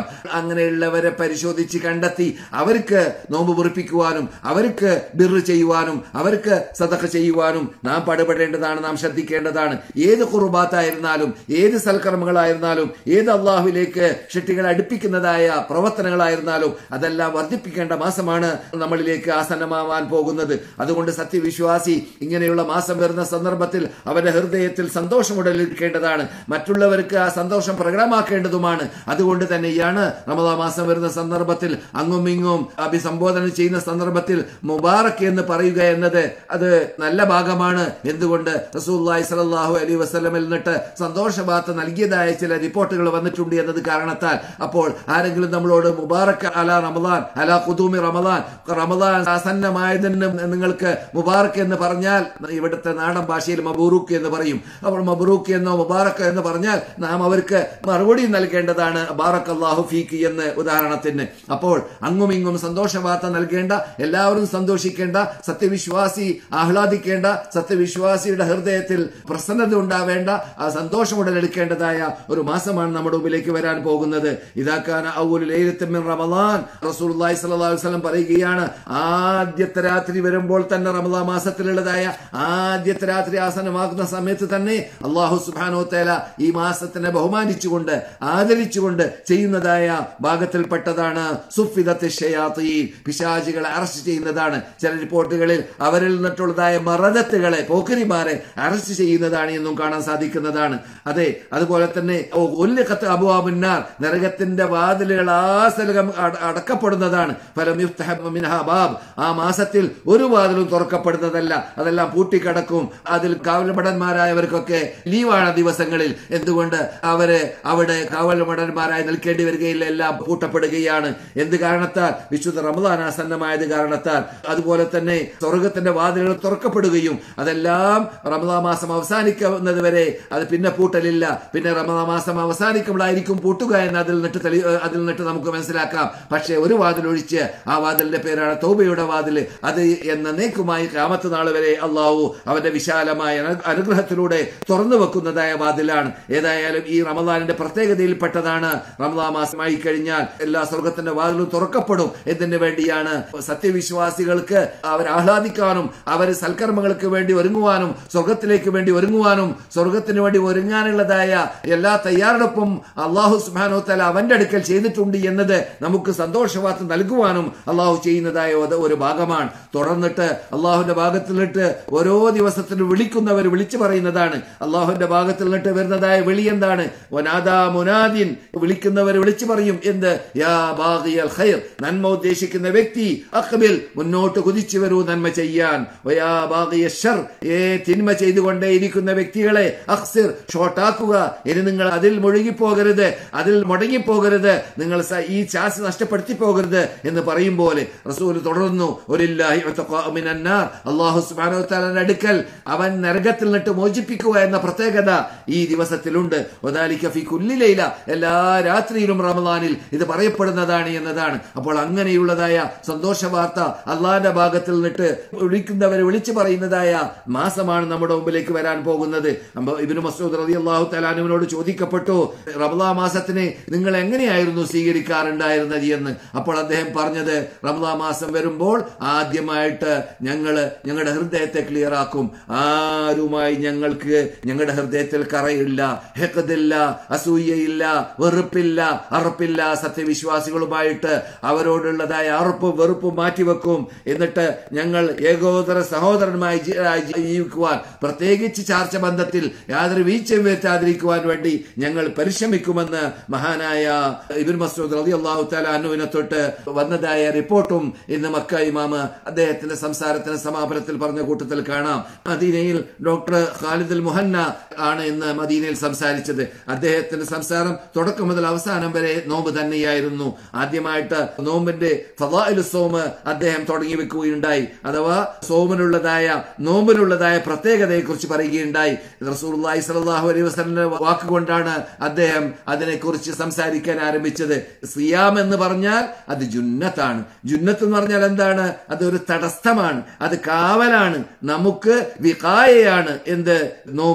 അങ്ങനെയുള്ളവരെ പരിശോധിച്ച് കണ്ടെത്തി അവർക്ക് നോമ്പ് മുറിപ്പിക്കുവാനും അവർക്ക് ബിറ് ചെയ്യുവാനും അവർക്ക് സദഖ ചെയ്യുവാനും നാം പടപെടേണ്ടതാണ് നാം ശ്രദ്ധിക്കേണ്ടതാണ് ഏത് കുറുബാത്തായിരുന്നാലും ഏത് സൽക്കർമ്മങ്ങളായിരുന്നാലും ഏത് അള്ളാഹുവിലേക്ക് ഷെട്ടികളെ അടുപ്പിക്കുന്നതായ പ്രവർത്തനങ്ങളായിരുന്നാലും അതെല്ലാം വർദ്ധിപ്പിക്കേണ്ട മാസമാണ് നമ്മളിലേക്ക് ആസന്നമാവാൻ പോകുന്നത് അതുകൊണ്ട് സത്യവിശ്വാസി ഇങ്ങനെയുള്ള മാസം വരുന്ന സന്ദർഭത്തിൽ അവന്റെ ഹൃദയത്തിൽ സന്തോഷം ഉടലെടുക്കേണ്ടതാണ് മറ്റുള്ളവർക്ക് ആ സന്തോഷം പ്രകടമാക്കേണ്ടതുമാണ് അതുകൊണ്ട് തന്നെയാണ് റമദാ മാസം വരുന്ന സന്ദർഭത്തിൽ അങ്ങും ഇങ്ങും അഭിസംബോധന ചെയ്യുന്ന സന്ദർഭത്തിൽ മുബാറക് എന്ന് പറയുക എന്നത് അത് നല്ല ഭാഗമാണ് എന്തുകൊണ്ട് റസൂല്ലായി സലാഹു അലൈ വസ്ലമിൽ നിന്നിട്ട് സന്തോഷ വാർത്ത നൽകിയതായ ചില റിപ്പോർട്ടുകൾ വന്നിട്ടുണ്ട് എന്നത് കാരണത്താൽ അപ്പോൾ ആരെങ്കിലും നമ്മളോട് മുബാറക് അല റമദാൻ അല കുതൂമി റമദാൻ റമദാൻ ആസന്നമായതിന് നിങ്ങൾക്ക് മുബാറക് എന്ന് പറഞ്ഞാൽ ഇവിടുത്തെ നാടൻ ഭാഷയിൽ മബൂറുക്ക് എന്ന് പറയും അപ്പോൾ മബറൂക്ക് എന്നോ മുബാറക്ക് എന്ന് പറഞ്ഞാൽ നാം അവർക്ക് മറുപടി നൽകേണ്ടതാണ് ബാറക് അള്ളാഹു ഫീക്ക് എന്ന് ഉദാഹരണത്തിന് അപ്പോൾ അങ്ങും ഇങ്ങും സന്തോഷ വാർത്ത നൽകേണ്ട എല്ലാവരും സന്തോഷിക്കേണ്ട സത്യവിശ്വാസി ആഹ്ലാദിക്കേണ്ട സത്യവിശ്വാസിയുടെ ഹൃദയത്തിൽ പ്രസന്നത ഉണ്ടാവേണ്ട ആ സന്തോഷം ഉടലെടുക്കേണ്ടതായ ഒരു മാസമാണ് നമ്മുടെ മുമ്പിലേക്ക് വരാൻ പോകുന്നത് ഇതാക്കാൻ റമദാൻ റസൂലുള്ളാഹി സ്വല്ലല്ലാഹു അലൈഹി വസല്ലം പറയുകയാണ് ആദ്യത്തെ രാത്രി വരുമ്പോൾ തന്നെ റമദാൻ മാസത്തിലുള്ളതായ ആദ്യത്തെ രാത്രി ആസനമാകുന്ന സമയത്ത് തന്നെ അള്ളാഹു സുബാനോ തേല ഈ മാസത്തിനെ ബഹുമാനിച്ചുകൊണ്ട് ആദരിച്ചുകൊണ്ട് ചെയ്യുന്നതായ ഭാഗത്തിൽപ്പെട്ടതാണ് സുഫിദത്ത് ഷയാത്തീൻ പിശാചികളെ അറസ്റ്റ് ചെയ്യുന്നതാണ് ചില റിപ്പോർട്ടുകളിൽ അവരിൽ നിന്നിട്ടുള്ളതായ മറദത്തുകളെ പോക്കരിമാരെ അറസ്റ്റ് ചെയ്യുന്നതാണ് എന്നും കാണാൻ സാധിക്കുന്നതാണ് അതെ അതുപോലെ തന്നെ ഒല്ലുകത്ത് അബുവാബുന്നാർ നരകത്തിന്റെ വാതിലുകൾ ആസലകം അടക്കപ്പെടുന്നതാണ് ഫലം ബാബ് ആ മാസത്തിൽ ഒരു വാതിലും തുറക്കപ്പെടുന്നതല്ല അതെല്ലാം പൂട്ടിക്കടക്കും അതിൽ കാവൽഭടന്മാരായവർക്കൊക്കെ ലീവാണ് ദിവസങ്ങളിൽ എന്തുകൊണ്ട് അവര് അവിടെ കാവൽഭടന്മാരായി നിൽക്കേണ്ടി വരികയില്ല എല്ലാം പൂട്ടപ്പെടുകയാണ് എന്ത് കാരണത്താൽ വിശുദ്ധ റമദാൻ ആസന്നമായത് കാരണത്താൽ അതുപോലെ തന്നെ സ്വർഗത്തിന്റെ വാതിലുകൾ തുറക്കപ്പെടുകയും അതെല്ലാം റമദാ മാസം അവസാനിക്കുന്നത് വരെ അത് പിന്നെ പൂട്ടലില്ല പിന്നെ റമദാ മാസം അവസാനിക്കുമ്പോഴായിരിക്കും പൂട്ടുക എന്ന് അതിൽ നിന്നിട്ട് തെളി അതിൽ നിന്നിട്ട് നമുക്ക് മനസ്സിലാക്കാം പക്ഷേ ഒരു വാതിൽ ഒഴിച്ച് ആ വാതിലിന്റെ പേരാണ് തൗബയുടെ വാതിൽ അത് എന്നേക്കുമായി കാമത്ത് നാൾ വരെ അള്ളാഹു അവന്റെ വിശാലമായ അനുഗ്രഹത്തിലൂടെ തുറന്നു വെക്കുന്നതായ വാതിലാണ് ഏതായാലും ഈ റമദാനിന്റെ പ്രത്യേകതയിൽപ്പെട്ടതാണ് റമദാ മാസമായി കഴിഞ്ഞാൽ എല്ലാ സ്വർഗത്തിന്റെ വാതിലും തുറക്കപ്പെടും എന്തിനു വേണ്ടിയാണ് സത്യവിശ്വാസികൾക്ക് അവർ ആഹ്ലാദിക്കാനും അവർ സൽക്കർമ്മങ്ങൾക്ക് വേണ്ടി ഒരുങ്ങുവാനും സ്വർഗത്തിലേക്ക് വേണ്ടി ഒരുങ്ങുവാനും സ്വർഗത്തിന് വേണ്ടി ഒരുങ്ങാനുള്ളതായ എല്ലാ തയ്യാറെടുപ്പും അള്ളാഹു സുബാനോ തല അവന്റെ അടുക്കൽ ചെയ്തിട്ടുണ്ട് എന്നത് നമുക്ക് സന്തോഷവാർത്ത നൽകുവാനും അള്ളാഹു ചെയ്യുന്നതായ ഒരു ഭാഗമാണ് തുടർന്നിട്ട് അള്ളാഹുന്റെ ഭാഗത്തിൽ നിന്നിട്ട് ഓരോ ദിവസത്തിനും വിളിക്കുന്നവർ വിളിച്ചു പറയുന്നതാണ് അള്ളാഹുന്റെ ഭാഗത്തിൽ നിന്നിട്ട് വരുന്നതായ വിളി എന്താണ് മുനാദിൻ വിളിക്കുന്നവർ വിളിച്ചു പറയും എന്ത് യാ ബാഗിയൽ ഖൈർ നന്മ ഉദ്ദേശിക്കുന്ന വ്യക്തി അഖബിൽ മുന്നോട്ട് കുതിച്ചു വരൂ നന്മ ചെയ്യാൻ വയാ ബാഗിയ ഷർ ഏ തിന്മ ചെയ്തുകൊണ്ടേ ഇരിക്കുന്ന വ്യക്തികളെ അക്സിർ ഷോർട്ടാക്കുക ഇനി നിങ്ങൾ അതിൽ മുഴുകിപ്പോകരുത് അതിൽ മുടങ്ങിപ്പോകരുത് നിങ്ങൾ ഈ ചാസ് നഷ്ടപ്പെടുത്തി പോകരുത് എന്ന് പറയും പോലെ റസൂൽ തുടർന്നു അള്ളാഹു സുബാനോത്താലന്റെ അടുക്കൽ അവൻ നരകത്തിൽ നിന്നിട്ട് മോചിപ്പിക്കുക എന്ന പ്രത്യേകത ഈ ദിവസത്തിലുണ്ട് കുല്ലിലയില എല്ലാ രാത്രിയിലും റമദാനിൽ ഇത് പറയപ്പെടുന്നതാണ് എന്നതാണ് അപ്പോൾ അങ്ങനെയുള്ളതായ സന്തോഷ വാർത്ത അള്ളാന്റെ ഭാഗത്തിൽ നിന്നിട്ട് വിളിക്കുന്നവരെ വിളിച്ചു പറയുന്നതായ മാസമാണ് നമ്മുടെ മുമ്പിലേക്ക് വരാൻ പോകുന്നത് ഇബിന് മസൂദ് റതി അള്ളാഹു തലാനുവിനോട് ചോദിക്കപ്പെട്ടു റമദാ മാസത്തിനെ നിങ്ങൾ എങ്ങനെയായിരുന്നു സ്വീകരിക്കാറുണ്ടായിരുന്നത് എന്ന് അപ്പോൾ അദ്ദേഹം പറഞ്ഞത് റമദാ മാസം വരുമ്പോൾ ആദ്യമായിട്ട് ഞങ്ങള് ഞങ്ങളുടെ ഹൃദയത്തെ ക്ലിയർ ആക്കും ആരുമായി ഞങ്ങൾക്ക് ഞങ്ങളുടെ ഹൃദയത്തിൽ കറയില്ല ഹെക്കതില്ല അസൂയയില്ല വെറുപ്പില്ല അറപ്പില്ല സത്യവിശ്വാസികളുമായിട്ട് അവരോടുള്ളതായ അറുപ്പും വെറുപ്പും മാറ്റിവെക്കും എന്നിട്ട് ഞങ്ങൾ ഏകോദര സഹോദരന്മായി ജീവിക്കുവാൻ പ്രത്യേകിച്ച് ചാർച്ച ബന്ധത്തിൽ യാതൊരു വീഴ്ചയും വരുത്താതിരിക്കുവാൻ വേണ്ടി ഞങ്ങൾ പരിശ്രമിക്കുമെന്ന് മഹാനായ ഇബിൻ മസൂദ് റതി അള്ളാഹു താലുവിനെ തൊട്ട് വന്നതായ റിപ്പോർട്ടും ഇന്ന് മക്ക ഇമാമ് അദ്ദേഹത്തിന്റെ സംസാരത്തിന് സമാപനത്തിൽ പറഞ്ഞ കൂട്ടത്തിൽ കാണാം മദീനയിൽ ഡോക്ടർ ഖാലിദുൽ മുഹന്ന ആണ് ഇന്ന് മദീനയിൽ സംസാരിച്ചത് അദ്ദേഹത്തിന്റെ സംസാരം തുടക്കം മുതൽ അവസാനം വരെ നോമ്പ് തന്നെയായിരുന്നു ആദ്യമായിട്ട് നോമ്പിന്റെ ഫലാഇലു സോമ് അദ്ദേഹം തുടങ്ങി വെക്കുകയുണ്ടായി അഥവാ സോമിനുള്ളതായ നോമ്പിനുള്ളതായ പ്രത്യേകതയെ കുറിച്ച് പറയുകയുണ്ടായി റസൂർലായി സലാഹു അലൈഹി വസ്ലിന്റെ വാക്കുകൊണ്ടാണ് അദ്ദേഹം അതിനെക്കുറിച്ച് സംസാരിക്കാൻ ആരംഭിച്ചത് സിയാം എന്ന് പറഞ്ഞാൽ അത് ജുന്നത്താണ് ജുന്നത്ത് എന്ന് പറഞ്ഞാൽ എന്താണ് അതൊരു തടസ്ഥമാണ് അത് കാവലാണ് നമുക്ക് വികായയാണ് എന്ത് നോമ്പ്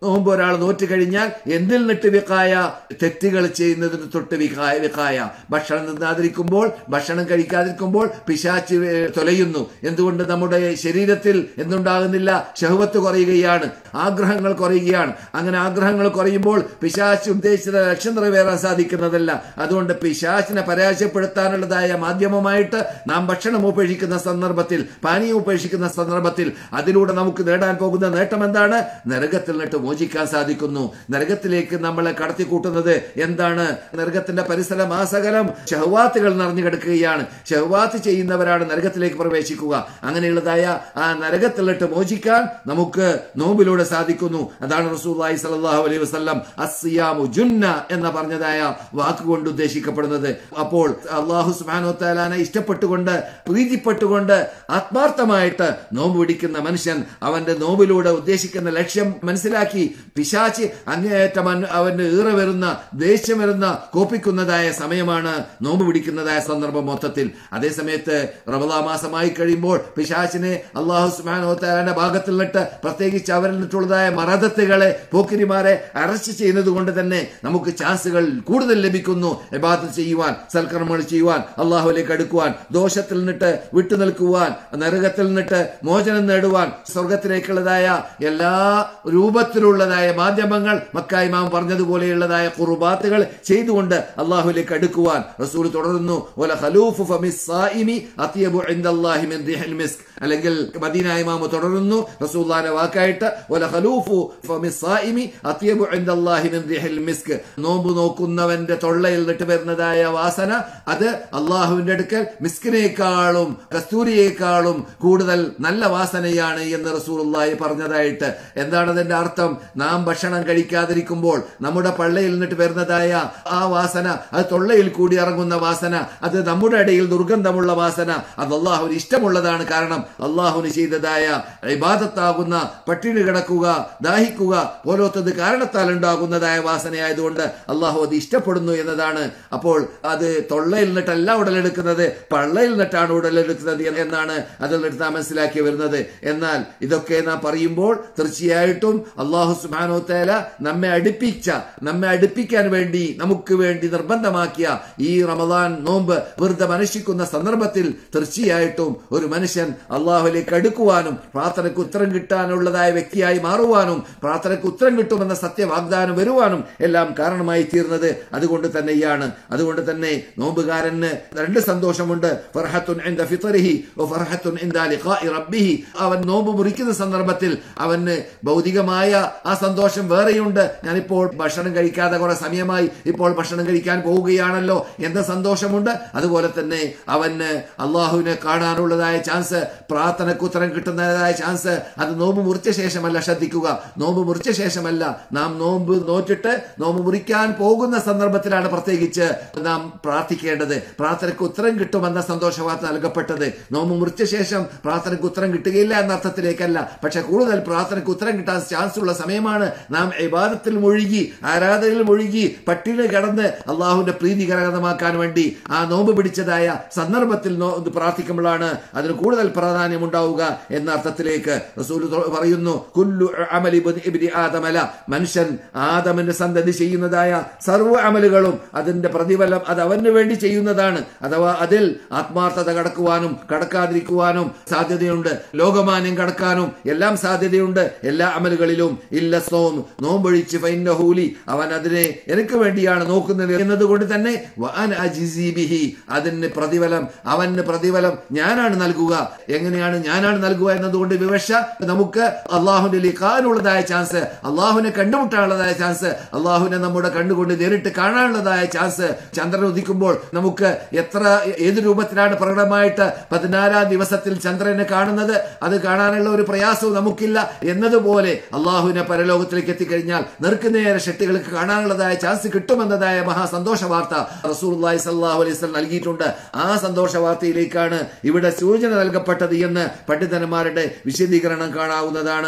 നോമ്പ് ഒരാൾ നോറ്റ് കഴിഞ്ഞാൽ എന്തിൽ നിട്ട് വിക്കായ തെറ്റുകൾ ചെയ്യുന്നതിന് തൊട്ട് വികായ വിക്കായ ഭക്ഷണം തിന്നാതിരിക്കുമ്പോൾ ഭക്ഷണം കഴിക്കാതിരിക്കുമ്പോൾ പിശാച്ച് ഏ, തൊലയുന്നു എന്തുകൊണ്ട് നമ്മുടെ ശരീരത്തിൽ എന്തുണ്ടാകുന്നില്ല ഷഹവത്ത് കുറയുകയാണ് ആഗ്രഹങ്ങൾ കുറയുകയാണ് അങ്ങനെ ആഗ്രഹങ്ങൾ കുറയുമ്പോൾ പിശാച്ച് ഉദ്ദേശിച്ച ലക്ഷ്യം നിറവേറാൻ സാധിക്കുന്നതല്ല അതുകൊണ്ട് പിശാച്ചിനെ പരാജയപ്പെടുത്താനുള്ളതായ മാധ്യമമായിട്ട് നാം ഭക്ഷണം ഉപേക്ഷിക്കുന്ന സന്ദർഭത്തിൽ പാനീയം ഉപേക്ഷിക്കുന്ന സന്ദർഭത്തിൽ അതിലൂടെ നമുക്ക് നേടാൻ പോകുന്ന നേട്ടം എന്താണ് നരകത്തിൽ നിന്നിട്ട് മോചിക്കാൻ സാധിക്കുന്നു നരകത്തിലേക്ക് നമ്മളെ കടത്തിക്കൂട്ടുന്നത് എന്താണ് നരകത്തിന്റെ പരിസരം ആസകലം ഷഹവാത്തുകൾ നിറഞ്ഞു കിടക്കുകയാണ് ഷഹവാത്ത് ചെയ്യുന്നവരാണ് നരകത്തിലേക്ക് പ്രവേശിക്കുക അങ്ങനെയുള്ളതായ ആ നരകത്തിൽ നിന്നിട്ട് മോചിക്കാൻ നമുക്ക് നോമ്പിലൂടെ സാധിക്കുന്നു അതാണ് റസൂല്ലായി സല്ലല്ലാഹു അലൈഹി വസല്ലം അസ്സിയാമു ജുന്ന എന്ന് പറഞ്ഞതായ വാക്കുകൊണ്ട് ഉദ്ദേശിക്കപ്പെടുന്നത് അപ്പോൾ അള്ളാഹു സുബ്ഹാനഹു വതആലാനെ ഇഷ്ടപ്പെട്ടുകൊണ്ട് പ്രീതിപ്പെട്ടുകൊണ്ട് ആത്മാർത്ഥമായിട്ട് നോമ്പ് പിടിക്കുന്ന മനുഷ്യൻ അവന്റെ നോമ്പിലൂടെ ഉദ്ദേശിക്കുന്ന ലക്ഷ്യം മനസ്സിലാക്കി പിശാച്ച് അങ്ങേയറ്റം അവൻ- അവന് ഈറ വരുന്ന ദേഷ്യം വരുന്ന കോപ്പിക്കുന്നതായ സമയമാണ് നോമ്പ് പിടിക്കുന്നതായ സന്ദർഭം മൊത്തത്തിൽ അതേ സമയത്ത് റമദാ മാസമായി കഴിയുമ്പോൾ പിശാച്ചിനെ അള്ളാഹു സുബാനോത്താലാന്റെ ഭാഗത്തിൽ നിന്നിട്ട് പ്രത്യേകിച്ച് അവരിൽ നിന്നിട്ടുള്ളതായ മറദത്തുകളെ പോക്കിരിമാരെ അറസ്റ്റ് ചെയ്യുന്നത് കൊണ്ട് തന്നെ നമുക്ക് ചാൻസുകൾ കൂടുതൽ ലഭിക്കുന്നു എബാദത്ത് ചെയ്യുവാൻ സൽക്കർമ്മങ്ങൾ ചെയ്യുവാൻ അള്ളാഹുലേക്ക് അടുക്കുവാൻ ദോഷത്തിൽ നിന്നിട്ട് വിട്ടുനിൽക്കുവാൻ നരകത്തിൽ നിന്നിട്ട് മോചനം നേടുവാൻ സ്വർഗത്തിലേക്കുള്ളതായ എല്ലാ രൂപത്തിലുള്ളതായ മാധ്യമങ്ങൾ മക്കായി മാം പറഞ്ഞതുപോലെയുള്ളതായ കുറുബാത്തുകൾ ചെയ്തുകൊണ്ട് അള്ളാഹുലേക്ക് അടുക്കുവാൻ റസൂൽ തുടരുന്നു "വല ഖലൂഫു ഫമിസ്സായിമി അത്യബു ഇൻദല്ലാഹി മിൻ റിഹിൽ മിസ്ക്." അല്ലെങ്കിൽ മദീന ഇമാമ തുടരുന്നു റസൂല്ലാന്റെ വാക്കായിട്ട് "വല ഖലൂഫു ഫമിസ്സായിമി അത്യബു ഇൻദല്ലാഹി മിൻ റിഹിൽ മിസ്ക്." നോമ്പ് നോക്കുന്നവന്റെ തൊള്ളയിൽ നിട്ട് വരുന്നതായ വാസന അത് അള്ളാഹുവിന്റെ അടുക്കൽ മിസ്കിനേക്കാളും കസ്തൂരിയേക്കാളും കൂടുതൽ നല്ല വാസനയാണ് എന്ന് റസൂലുള്ളാഹി പറഞ്ഞതായിട്ട് എന്താണ് അതിന്റെ അർത്ഥം നാം ഭക്ഷണം കഴിക്കാതിരിക്കുമ്പോൾ നമ്മുടെ പള്ളയിൽ നിന്നിട്ട് വരുന്നതായ ആ വാസന അത് തൊള്ളയിൽ കൂടി ഇറങ്ങുന്ന വാസന അത് നമ്മുടെ ഇടയിൽ ദുർഗന്ധമുള്ള വാസന അത് അള്ളാഹുവിന് ഇഷ്ടമുള്ളതാണ് കാരണം അള്ളാഹുവിന് ചെയ്തതായ ഇബാദത്താകുന്ന പട്ടിണി കിടക്കുക ദാഹിക്കുക പോലത്തത് കാരണത്താൽ ഉണ്ടാകുന്നതായ വാസനയായതുകൊണ്ട് അള്ളാഹു അത് ഇഷ്ടപ്പെടുന്നു എന്നതാണ് അപ്പോൾ അത് തൊള്ളയിൽ നിന്നിട്ടല്ല ഉടലെടുക്കുന്നത് പള്ളയിൽ നിന്നിട്ടാണ് ഉടലെടുക്കുന്നത് എന്നാണ് അതിൽ നിന്നിട്ട് നാം മനസ്സിലാക്കി വരുന്നത് എന്നാൽ ഇതൊക്കെ നാം പറയുമ്പോൾ തീർച്ചയായിട്ടും അള്ളാഹു സുബാനോ തേല നമ്മെ അടുപ്പിച്ച നമ്മെ അടുപ്പിക്കാൻ വേണ്ടി നമുക്ക് വേണ്ടി നിർബന്ധമാക്കിയ ഈ റമദാൻ നോമ്പ് വെറുതെ മനസ്സിക്കുന്ന സന്ദർഭത്തിൽ തീർച്ചയായിട്ടും ഒരു മനുഷ്യൻ അള്ളാഹുലേക്ക് അടുക്കുവാനും പ്രാർത്ഥനയ്ക്ക് ഉത്തരം കിട്ടാനുള്ളതായ വ്യക്തിയായി മാറുവാനും പ്രാർത്ഥനയ്ക്ക് ഉത്തരം കിട്ടുമെന്ന സത്യവാഗ്ദാനം വരുവാനും എല്ലാം കാരണമായി തീർന്നത് അതുകൊണ്ട് തന്നെയാണ് അതുകൊണ്ട് തന്നെ നോമ്പുകാരന് രണ്ട് സന്തോഷമുണ്ട് ഫർഹത്തുൻ ഇൻദ ഫിത്രിഹി വഫർഹത്തുൻ ഇൻദ ലിഖാഇ റബ്ബിഹി അവൻ നോമ്പ് മുറിക്കുന്ന സന്ദർഭത്തിൽ അവന് ഭൗതികമായ ആ സന്തോഷം വേറെയുണ്ട് ഞാനിപ്പോൾ ഭക്ഷണം കഴിക്കാതെ കുറെ സമയമായി ഇപ്പോൾ ഭക്ഷണം കഴിക്കാൻ പോവുകയാണല്ലോ എന്ന സന്തോഷമുണ്ട് അതുപോലെ തന്നെ അവന് അള്ളാഹുവിനെ കാണാനുള്ളതായ ചാൻസ് പ്രാർത്ഥനയ്ക്ക് ഉത്തരം കിട്ടുന്നതായ ചാൻസ് അത് നോമ്പ് മുറിച്ച ശേഷമല്ല ശ്രദ്ധിക്കുക നോമ്പ് മുറിച്ച ശേഷമല്ല നാം നോമ്പ് നോറ്റിട്ട് നോമ്പ് മുറിക്കാൻ പോകുന്ന സന്ദർഭത്തിലാണ് പ്രത്യേകിച്ച് നാം പ്രാർത്ഥിക്കേണ്ടത് പ്രാർത്ഥനയ്ക്ക് ഉത്തരം കിട്ടുമെന്ന സന്തോഷ വാർത്ത നൽകപ്പെട്ടത് നോമ്പ് മുറിച്ച ശേഷം പ്രാർത്ഥനയ്ക്ക് ഉത്തരം കിട്ടുകയില്ല എന്ന അർത്ഥത്തിലേക്കല്ല പക്ഷെ കൂടുതൽ പ്രാർത്ഥനയ്ക്ക് ഉത്തരം കിട്ടാൻ ചാൻസ് ഉള്ള സമയമാണ് നാം ഇബാദത്തിൽ മുഴുകി ആരാധനയിൽ മുഴുകി പട്ടിണി കടന്ന് അള്ളാഹുവിന്റെ പ്രീതി കരകതമാക്കാൻ വേണ്ടി ആ നോമ്പ് പിടിച്ചതായ സന്ദർഭത്തിൽ നോ- ഇത് പ്രാർത്ഥിക്കുമ്പോഴാണ് അതിന് കൂടുതൽ പ്രാധാന്യം ഉണ്ടാവുക എന്ന അർത്ഥത്തിലേക്ക് റസൂൽ തൊ- പറയുന്നു കുല്ലു അമലി ഇബ്നി- ഇബ്നി ആദമല മനുഷ്യൻ ആദമിന്റെ സന്തതി ചെയ്യുന്നതായ സർവ്വ അമലുകളും അതിന്റെ പ്രതിഫലം അത് അവന് വേണ്ടി ചെയ്യുന്നതാണ് അഥവാ അതിൽ ആത്മാർത്ഥത കടക്കുവാനും കടക്കാതിരിക്കുവാനും സാധ്യതയുണ്ട് ലോകമാന്യം കടക്കാനും എല്ലാം സാധ്യതയുണ്ട് എല്ലാ അമലുകളിലും ഇല്ല സോം നോമ്പൊഴിച്ച് ഫൈനഹൂലി അവൻ അതിനെ എനിക്ക് വേണ്ടിയാണ് നോക്കുന്നത് എന്നതുകൊണ്ട് തന്നെ വഅന അജിസി ബിഹി അതിന് പ്രതിഫലം അവന് പ്രതിഫലം ഞാനാണ് നൽകുക എങ്ങനെയാണ് ഞാനാണ് നൽകുക എന്നതുകൊണ്ട് വിവക്ഷ നമുക്ക് അള്ളാഹുവിന്റെ ലിഖാനുള്ളതായ ചാൻസ് അള്ളാഹുവിനെ കണ്ടുമുട്ടാനുള്ളതായ ചാൻസ് അള്ളാഹുവിനെ നമ്മുടെ കണ്ണുകൊണ്ട് നേരിട്ട് കാണാനുള്ളതായ ചാൻസ് ചന്ദ്രൻ ഉദിക്കുമ്പോൾ നമുക്ക് എത്ര ഏത് രൂപത്തിലാണ് പ്രകടമായിട്ട് പതിനാലാം ദിവസത്തിൽ ചന്ദ്രനെ കാണുന്നത് അത് കാണാനുള്ള ഒരു പ്രയാസവും നമുക്കില്ല എന്നതുപോലെ അള്ളാഹുവിനെ പരലോകത്തിലേക്ക് എത്തിക്കഴിഞ്ഞാൽ നേർക്കുനേരെ ഷെട്ടികൾക്ക് കാണാനുള്ളതായ ചാൻസ് കിട്ടുമെന്നതായ മഹാസന്തോഷ വാർത്ത റസൂർലായി സല്ലാഹു അലൈഹി സ്വലം നൽകിയിട്ടുണ്ട് ആ സന്തോഷ വാർത്തയിലേക്കാണ് ഇവിടെ സൂചന നൽകപ്പെട്ടത് എന്ന് പണ്ഡിതന്മാരുടെ വിശദീകരണം കാണാവുന്നതാണ്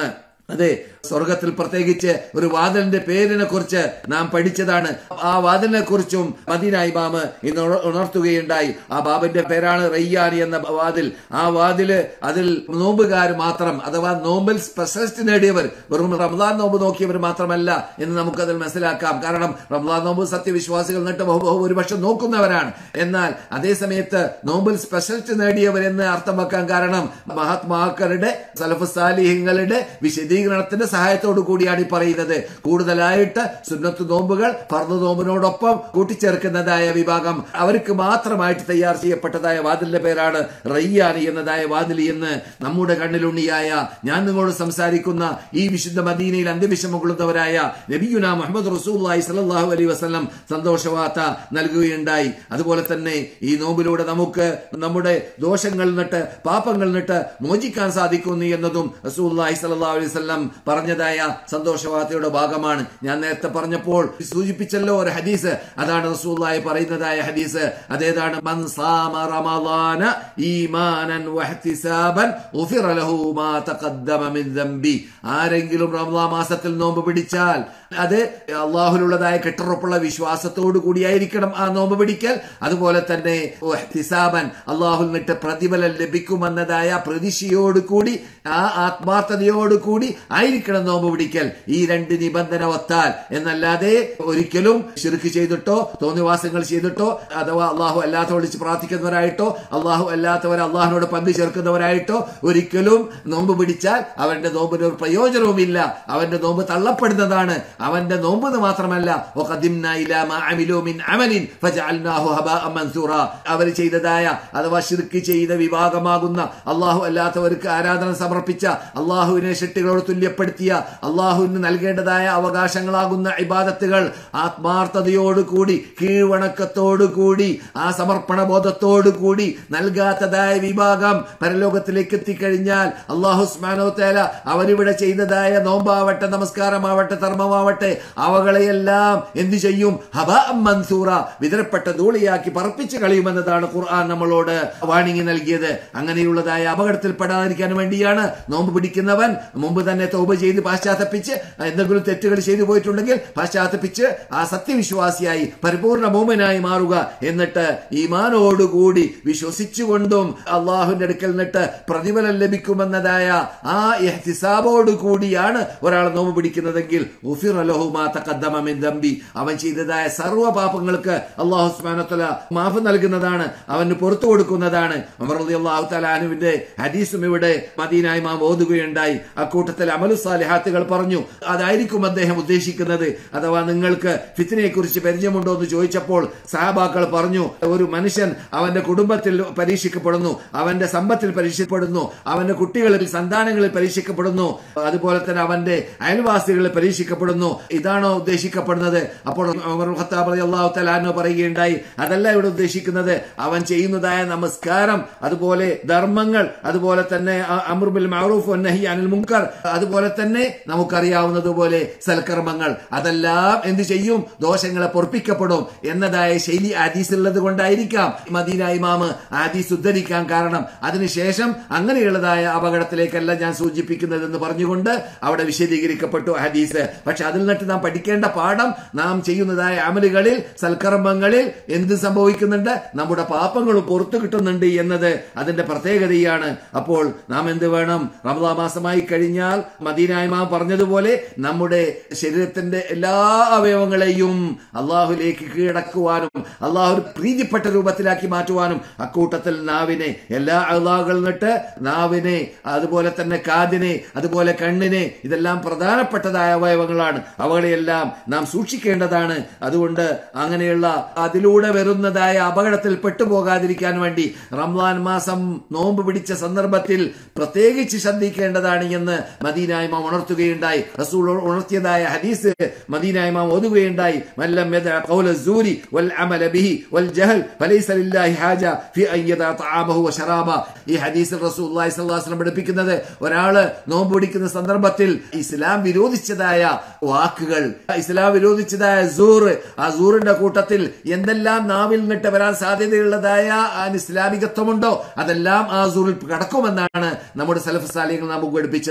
അതെ സ്വർഗത്തിൽ പ്രത്യേകിച്ച് ഒരു വാതിലിന്റെ പേരിനെ കുറിച്ച് നാം പഠിച്ചതാണ് ആ വാതിലിനെ കുറിച്ചും മദീന ഇമാമ് ഇന്ന് ഉണ- ഉണർത്തുകയുണ്ടായി ആ ബാബിന്റെ പേരാണ് റയ്യാനി എന്ന വാതിൽ ആ വാതില് അതിൽ നോമ്പുകാർ മാത്രം അഥവാ നോമ്പിൽ സ്പെഷ്യലിസ്റ്റ് നേടിയവർ വെറും റംസാൻ നോമ്പ് നോക്കിയവർ മാത്രമല്ല എന്ന് നമുക്കതിൽ മനസ്സിലാക്കാം കാരണം റംസാൻ നോമ്പ് സത്യവിശ്വാസികൾ എന്നിട്ട് ഒരുപക്ഷെ നോക്കുന്നവരാണ് എന്നാൽ അതേ സമയത്ത് നോമ്പിൽ സ്പെഷ്യലിസ്റ്റ് നേടിയവർ എന്ന് അർത്ഥം വെക്കാൻ കാരണം മഹാത്മാക്കളുടെ സലഫ് സാലിഹ്യങ്ങളുടെ വിശദീകരണത്തിന്റെ സഹായത്തോടു കൂടിയാണ് ഈ പറയുന്നത് കൂടുതലായിട്ട് സുന്നത്ത് നോമ്പുകൾ ഫർദ് നോമ്പിനോടൊപ്പം കൂട്ടിച്ചേർക്കുന്നതായ വിഭാഗം അവർക്ക് മാത്രമായിട്ട് തയ്യാർ ചെയ്യപ്പെട്ടതായ വാതിലിന്റെ പേരാണ് റയ്യാനി എന്നതായ വാതിൽ എന്ന് നമ്മുടെ കണ്ണിലുണ്ണിയായ ഞാൻ നിങ്ങളോട് സംസാരിക്കുന്ന ഈ വിശുദ്ധ മദീനയിൽ അന്ത്യവിഷമം കൊള്ളുന്നവരായ നബിയുന മുഹമ്മദ് റസൂല്ലായി സല്ലല്ലാഹു അലൈഹി വസല്ലം സന്തോഷവാർത്ത നൽകുകയുണ്ടായി അതുപോലെ തന്നെ ഈ നോമ്പിലൂടെ നമുക്ക് നമ്മുടെ ദോഷങ്ങളിൽ നിന്നിട്ട് പാപങ്ങളിൽ നിന്നിട്ട് മോചിക്കാൻ സാധിക്കുന്നു എന്നതും റസൂല്ലായി സല്ലല്ലാഹു അലൈഹി വസല്ലം പറഞ്ഞതായ സന്തോഷവാർത്തയുടെ ഭാഗമാണ് ഞാൻ നേരത്തെ പറഞ്ഞപ്പോൾ സൂചിപ്പിച്ചല്ലോ ഒരു ഹദീസ് അതാണ് റസൂല്ലായി പറയുന്നതായ ഹദീസ് അതേതാണ് മൻ സാമ റമളാന ഈമാനൻ വഹ്തിസാബൻ ഉഫിറ ലഹു മാ തഖദ്ദമ മിൻ ദംബി ആരെങ്കിലും റമളാൻ മാസത്തിൽ നോമ്പ് പിടിച്ചാൽ അത് അള്ളാഹുലുള്ളതായ കെട്ടുറപ്പുള്ള വിശ്വാസത്തോടു കൂടിയായിരിക്കണം ആ നോമ്പ് പിടിക്കൽ അതുപോലെ തന്നെ ഇഹ്തിസാബൻ അള്ളാഹുൽ നിട്ട് പ്രതിഫലം ലഭിക്കുമെന്നതായ പ്രതീക്ഷയോട് കൂടി ആ ആത്മാർത്ഥതയോട് കൂടി ആയിരിക്കണം നോമ്പ് പിടിക്കൽ ഈ രണ്ട് നിബന്ധന ഒത്താൽ എന്നല്ലാതെ ഒരിക്കലും ശിർക്ക് ചെയ്തിട്ടോ തോന്നിവാസങ്ങൾ ചെയ്തിട്ടോ അഥവാ അള്ളാഹു അല്ലാത്ത വിളിച്ച് പ്രാർത്ഥിക്കുന്നവരായിട്ടോ അള്ളാഹു അല്ലാത്തവർ അള്ളാഹിനോട് പങ്കു ചേർക്കുന്നവരായിട്ടോ ഒരിക്കലും നോമ്പ് പിടിച്ചാൽ അവന്റെ നോമ്പിന് ഒരു പ്രയോജനവുമില്ല അവന്റെ നോമ്പ് തള്ളപ്പെടുന്നതാണ് അവന്റെ നോമ്പ് എന്ന് മാത്രമല്ല وَقَدِمْنَا إِلَى مَا عَمِلُوا مِنْ عَمَلٍ فَجَعَلْنَاهُ هَبَاءً مَنْثُورًا അവർ ചെയ്തതായ അഥവാ ഷിർക്ക് ചെയ്ത വിഭാഗമാകുന്ന അള്ളാഹു അല്ലാത്തവർക്ക് ആരാധന സമർപ്പിച്ച അള്ളാഹുവിനെ ഷെട്ടുകളോട് തുല്യപ്പെടുത്തിയ അള്ളാഹുവിന് നൽകേണ്ടതായ അവകാശങ്ങളാകുന്ന ഇബാദത്തുകൾ ആത്മാർത്ഥതയോടുകൂടി കീഴ്വണക്കത്തോടുകൂടി ആ സമർപ്പണ ബോധത്തോടു കൂടി നൽകാത്തതായ വിഭാഗം പരലോകത്തിലേക്ക് എത്തിക്കഴിഞ്ഞാൽ അള്ളാഹു സ്മാനോ തേല അവരിവിടെ ചെയ്തതായ നോമ്പാവട്ടെ നമസ്കാരമാവട്ടെ ധർമ്മമാവട്ടെ അവകളെയെല്ലാം എന്തു ചെയ്യും ഹബ മൻസൂറ വിതരപ്പെട്ട ധൂളിയാക്കി പറപ്പിച്ച് കളയുമെന്നതാണ് ഖുർആൻ നമ്മളോട് വാണിംഗ് നൽകിയത് അങ്ങനെയുള്ളതായ അപകടത്തിൽ പെടാതിരിക്കാൻ വേണ്ടിയാണ് നോമ്പ് പിടിക്കുന്നവൻ മുമ്പ് തന്നെ തോപ് ചെയ്ത് പാശ്ചാത്തപ്പിച്ച് എന്തെങ്കിലും തെറ്റുകൾ ചെയ്തു പോയിട്ടുണ്ടെങ്കിൽ പാശ്ചാത്തപ്പിച്ച് ആ സത്യവിശ്വാസിയായി പരിപൂർണ മോമനായി മാറുക എന്നിട്ട് ഈമാനോടുകൂടി വിശ്വസിച്ചുകൊണ്ടും അള്ളാഹുവിന്റെ അടുക്കൽ നിന്നിട്ട് പ്രതിഫലം ലഭിക്കുമെന്നതായ ആ എഹ്തിസാബോട് കൂടിയാണ് ഒരാൾ നോമ്പ് പിടിക്കുന്നതെങ്കിൽ ഉഫിർ അലഹുമാ തഖദ്ദമ മിൻ ദംബി അവൻ ചെയ്തതായ സർവ്വ പാപങ്ങൾക്ക് അള്ളാഹു സുബ്ഹാനഹു മാഫ് നൽകുന്നതാണ് അവന് പുറത്തു കൊടുക്കുന്നതാണ് ഉമർ റളിയല്ലാഹു തആല അനുവിന്റെ ഹദീസും ഇവിടെ മദീന ഇമാം ഓതുകയുണ്ടായി അക്കൂട്ടത്തിൽ അമലു സാലിഹാത്തുകൾ പറഞ്ഞു അതായിരിക്കും അദ്ദേഹം ഉദ്ദേശിക്കുന്നത് അഥവാ നിങ്ങൾക്ക് ഫിത്തിനെ കുറിച്ച് പരിചയമുണ്ടോ എന്ന് ചോദിച്ചപ്പോൾ സഹാബാക്കൾ പറഞ്ഞു ഒരു മനുഷ്യൻ അവന്റെ കുടുംബത്തിൽ പരീക്ഷിക്കപ്പെടുന്നു അവന്റെ സമ്പത്തിൽ പരീക്ഷിക്കപ്പെടുന്നു അവന്റെ കുട്ടികളിൽ സന്താനങ്ങളിൽ പരീക്ഷിക്കപ്പെടുന്നു അതുപോലെ തന്നെ അവന്റെ അയൽവാസികളിൽ പരീക്ഷിക്കപ്പെടുന്നു ഇതാണോ ഉദ്ദേശിക്കപ്പെടുന്നത് അപ്പോൾ ഉമർ ഖത്താബ് റളിയല്ലാഹു തആല അൻഹു പറയുകയുണ്ടായി അതല്ല ഇവിടെ ഉദ്ദേശിക്കുന്നത് അവൻ ചെയ്യുന്നതായ നമസ്കാരം അതുപോലെ ധർമ്മങ്ങൾ അതുപോലെ തന്നെ അ- അമ്രു ബിൽ മഅറൂഫ് വന്നഹി അനിൽ മുൻകർ അതുപോലെ തന്നെ നമുക്കറിയാവുന്നതുപോലെ സൽക്കർമ്മങ്ങൾ അതെല്ലാം എന്ത് ചെയ്യും ദോഷങ്ങളെ പൊറപ്പിക്കപ്പെടും എന്നതായ ശൈലി ആദീസുള്ളത് കൊണ്ടായിരിക്കാം മദീന ഇമാമ് ആദീസ് ഉദ്ധരിക്കാൻ കാരണം അതിനുശേഷം അങ്ങനെയുള്ളതായ അപകടത്തിലേക്കല്ല ഞാൻ സൂചിപ്പിക്കുന്നതെന്ന് പറഞ്ഞുകൊണ്ട് അവിടെ വിശദീകരിക്കപ്പെട്ടു ഹദീസ് പക്ഷെ അതിൽ നിന്നിട്ട് നാം പഠിക്കേണ്ട പാഠം നാം ചെയ്യുന്നതായ അമലുകളിൽ സൽക്കർമ്മങ്ങളിൽ എന്ത് സംഭവിക്കുന്നുണ്ട് നമ്മുടെ പാപങ്ങളും പുറത്തു കിട്ടുന്നുണ്ട് എന്നത് അതിന്റെ പ്രത്യേകതയാണ് അപ്പോൾ നാം എന്ത് വേണം റമദാ മാസമായി കഴിഞ്ഞാൽ മദീനായ്മ പറഞ്ഞതുപോലെ നമ്മുടെ ശരീരത്തിന്റെ എല്ലാ അവയവങ്ങളെയും അള്ളാഹുലേക്ക് കീഴടക്കുവാനും അള്ളാഹു പ്രീതിപ്പെട്ട രൂപത്തിലാക്കി മാറ്റുവാനും അക്കൂട്ടത്തിൽ നാവിനെ എല്ലാ അള്ളാഹുകളിൽ നിന്നിട്ട് നാവിനെ അതുപോലെ തന്നെ കാതിനെ അതുപോലെ കണ്ണിനെ ഇതെല്ലാം പ്രധാനപ്പെട്ടതായ അവയവങ്ങളാണ് അവകളെയെല്ലാം നാം സൂക്ഷിക്കേണ്ടതാണ് അതുകൊണ്ട് അങ്ങനെയുള്ള അതിലൂടെ വരുന്നതായ അപകടത്തിൽ പെട്ടുപോകാതിരിക്കാൻ വേണ്ടി റംസാൻ മാസം നോമ്പ് പിടിച്ച സന്ദർഭത്തിൽ പ്രത്യേകിച്ച് ശ്രദ്ധിക്കേണ്ടതാണ് എന്ന് മദീനായ്മ ഉണർത്തുകയുണ്ടായി റസൂൾ ഉണർത്തിയതായ ഹദീസ് മദീനായ്മ ഓതുകയുണ്ടായി മല്ലം യദഅ ഖൗല الزور والعمل به والجهل فليس لله حاجة في أن يدع طعامه وشرابه ഈ ഹദീസിൽ റസൂലുള്ളാഹി സ്വല്ലല്ലാഹു അലൈഹി വസല്ലം പഠിപ്പിക്കുന്നത് ഒരാള് നോമ്പ് പിടിക്കുന്ന സന്ദർഭത്തിൽ ഇസ്ലാം വിരോധിച്ചതായ വാക്കുകൾ ഇസ്ലാം വിരോധിച്ചതായ സൂർ ആ സൂറിന്റെ കൂട്ടത്തിൽ എന്തെല്ലാം നാവിൽ നിന്നിട്ട് വരാൻ സാധ്യതയുള്ളതായ അനിസ്ലാമികത്വമുണ്ടോ അതെല്ലാം ആ സൂറിൽ കടക്കുമെന്നാണ് നമ്മുടെ സലഫ് സാലികൾ നാം പഠിപ്പിച്ചത്